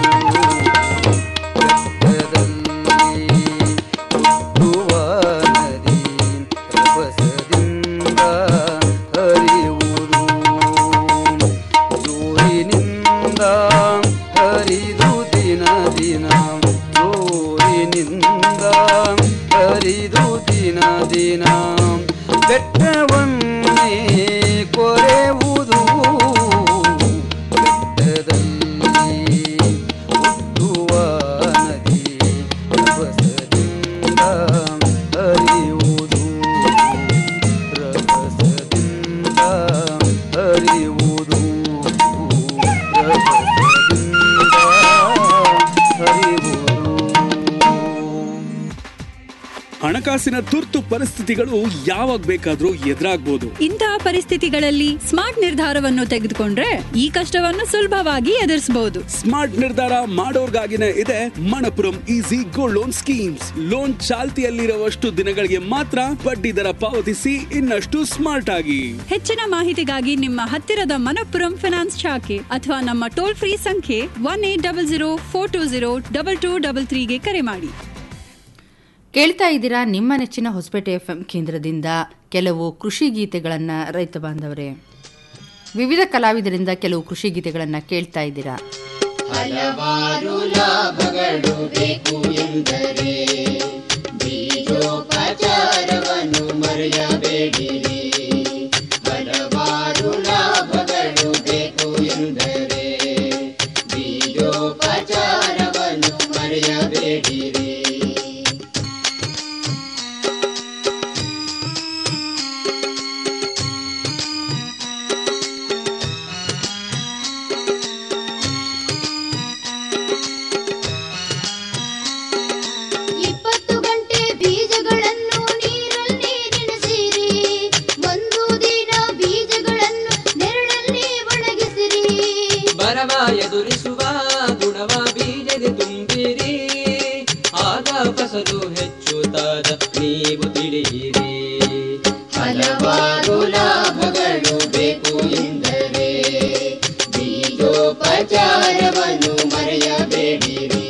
ಬೆಟ್ಟದಲ್ಲಿ ಹುಟ್ಟುವ ನದಿ ರಭಸದಿಂದ ಹರಿಯುವುದು ಜೋರಿನಿಂದ ಹರಿದು ದಿನ ದಿನ ಜೋರಿನಿಂದ ಹರಿದು ದಿನ ದಿನ ಬೆಟ್ಟವನ್ನೇ ಕೊರೆಯುವುದು ಬೆಟ್ಟದಲ್ಲಿ ಹುಟ್ಟುವ ನದಿ ರಭಸದಿಂದ ಹರಿಯುವುದು ರಭಸದಿಂದ ಹರಿಯುವುದು ರಭಸದಿಂದ ಹರಿಯುವುದು ಹಣಕಾಸಿನ ತುರ್ತು ಪರಿಸ್ಥಿತಿಗಳು ಯಾವಾಗ ಬೇಕಾದ್ರೂ ಎದುರಾಗ್ಬೋದು ಇಂತಹ ಪರಿಸ್ಥಿತಿಗಳಲ್ಲಿ ಸ್ಮಾರ್ಟ್ ನಿರ್ಧಾರವನ್ನು ತೆಗೆದುಕೊಂಡ್ರೆ ಈ ಕಷ್ಟವನ್ನು ಸುಲಭವಾಗಿ ಎದುರಿಸಬಹುದು ಸ್ಮಾರ್ಟ್ ನಿರ್ಧಾರ ಮಾಡೋರ್ಗಾಗಿನೇ ಇದೆ Manappuram easy gold loan schemes loan ಚಾಲ್ತಿಯಲ್ಲಿರುವಷ್ಟು ದಿನಗಳಿಗೆ ಮಾತ್ರ ಬಡ್ಡಿ ದರ ಪಾವತಿಸಿ ಇನ್ನಷ್ಟು ಸ್ಮಾರ್ಟ್ ಆಗಿ ಹೆಚ್ಚಿನ ಮಾಹಿತಿಗಾಗಿ ನಿಮ್ಮ ಹತ್ತಿರದ ಮನಪ್ಪುರಂ ಫಿನಾನ್ಸ್ ಶಾಖೆ ಅಥವಾ ನಮ್ಮ ಟೋಲ್ ಫ್ರೀ ಸಂಖ್ಯೆ one eight double zero four two zero double two double ತ್ರೀಗೆ ಕರೆ ಮಾಡಿ ಕೇಳ್ತಾ ಇದ್ದೀರಾ ನಿಮ್ಮ ನೆಚ್ಚಿನ ಹೊಸಪೇಟೆ ಎಫ್ ಕೇಂದ್ರದಿಂದ ಕೆಲವು ಕೃಷಿ ಗೀತೆಗಳನ್ನು ರೈತ ಬಾಂಧವರೇ ವಿವಿಧ ಕಲಾವಿದರಿಂದ ಕೆಲವು ಕೃಷಿ ಗೀತೆಗಳನ್ನು ಕೇಳ್ತಾ ಇದ್ದೀರಾ ಹಲವಾರು ಲಾಭಗಳು ಬೇಕು ಎಂದರೆ ಬೀಜೋಪಚಾರವನ್ನು ಮರೆಯಬೇಡಿರಿ ಹಲವಾರು ಲಾಭಗಳು ಬೇಕು ಎಂದರೆ ಬೀಜೋಪಚಾರವನ್ನು ಮರೆಯಬೇಡಿರಿ ಇಪ್ಪತ್ತು ಗಂಟೆ ಬೀಜಗಳನ್ನು ನೀರಲ್ಲಿ ನೆನೆಸಿರಿ ಒಂದು ದಿನ ಬೀಜಗಳನ್ನು ನೆರಳಲ್ಲಿ ಒಣಗಿಸಿರಿ ಬರವ ಎದುರಿಸುವ ಗುಣವ ಬೀಜಗೆ ತುಂಬಿರಿ ಆಗ ಫಸಲು ಹೆಚ್ಚುತ್ತಾದ ನೀವು ತಿಳಿಯಿರಿ ಹಲವಾರು ಲಾಭಗಳು ಬೇಕು ಎಂದರೆ ಬೀಜೋಪಚಾರವನ್ನು ಮರೆಯಬೇಡಿರಿ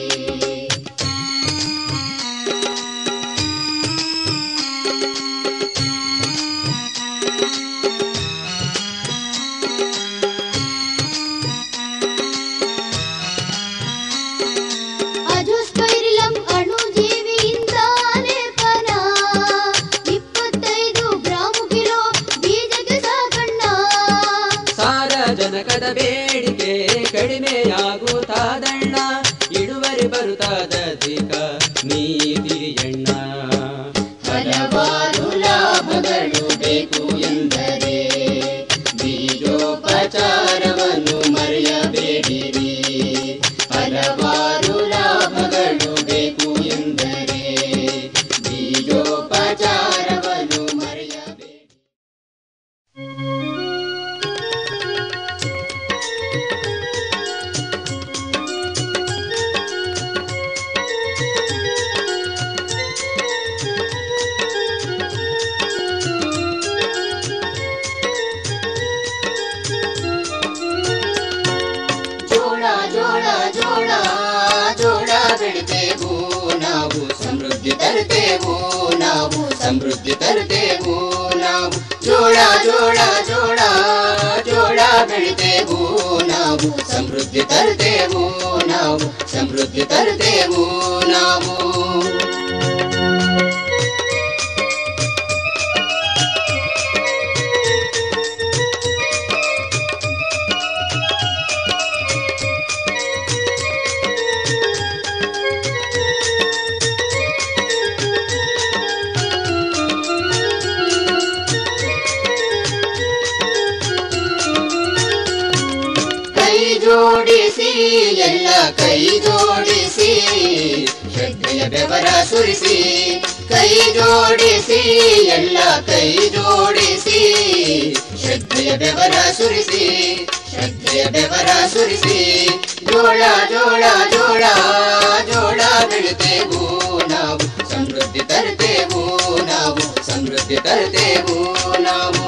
ಅಜೋಸ್ಪೈರಿಲಂ ಅಣುಜೀವಿಯಿಂದ ಲೇಪನ ಇಪ್ಪತ್ತೈದು ಗ್ರಾಮು ಕಿಲೋ ಬೀಜಕ್ಕೆ ಸಾಕಣ್ಣ ಸಾರಜನಕದ ಬೇಡಿಕೆ ಕಡಿಮೆಯಾಗುತ್ತಾದಣ್ಣ ಇಳುವರಿ ಬರುತ್ತಾದಧಿಕ ನೀ ತಿಳಿಯಣ್ಣ ಹಲವಾರು ಲಾಭಗಳು ಬೇಕು ಎಂದರೆ ಬೀಜೋಪಚಾರವನ್ನು ಮರೆಯಬೇಡಿರಿ ಹಲವಾರು ಲಾಭಗಳು ಬೇಕು ಎಂದರೆ ಬೀಜೋಪಚಾರವನ್ನು ಮರೆಯಬೇಡಿ ಜೋಳ ಜೋಳ ಜೋಳ ಜೋಳ ಬೆಳಿತೇವು ನಾವು ಸಮೃದ್ಧಿ ತರುತ್ತೇವು ನಾವು ಸಮೃದ್ಧಿ ತರುತ್ತೇವು ನಾವು ಜೋಳ ಜೋಳ ಜೋಳ ಜೋಳ ಬೆಳಿತೇವು ನಾವು ಸಮೃದ್ಧಿ ತರುತ್ತೇವು ನಾವು ಸಮೃದ್ಧಿ ತರುತ್ತೇವು ನಾವು ಕೈ ಜೋಡಿಸಿ ಶ್ರದ್ಧೆಯ ಬೆವರ ಸುರಿಸಿ ಕೈ ಜೋಡಿಸಿ ಎಲ್ಲ ಕೈ ಜೋಡಿಸಿ ಶ್ರದ್ಧೆಯ ಬೆವರ ಸುರಿಸಿ ಶ್ರದ್ಧೆಯ ಬೆವರ ಸುರಿಸಿ ಜೋಳ ಜೋಳ ಜೋಳ ಜೋಳ ಬೆಳಿತೇವು ನಾವು ಸಮೃದ್ಧಿ ತರುತ್ತೇವು ನಾವು ಸಮೃದ್ಧಿ ತರುತ್ತೇವು ನಾವು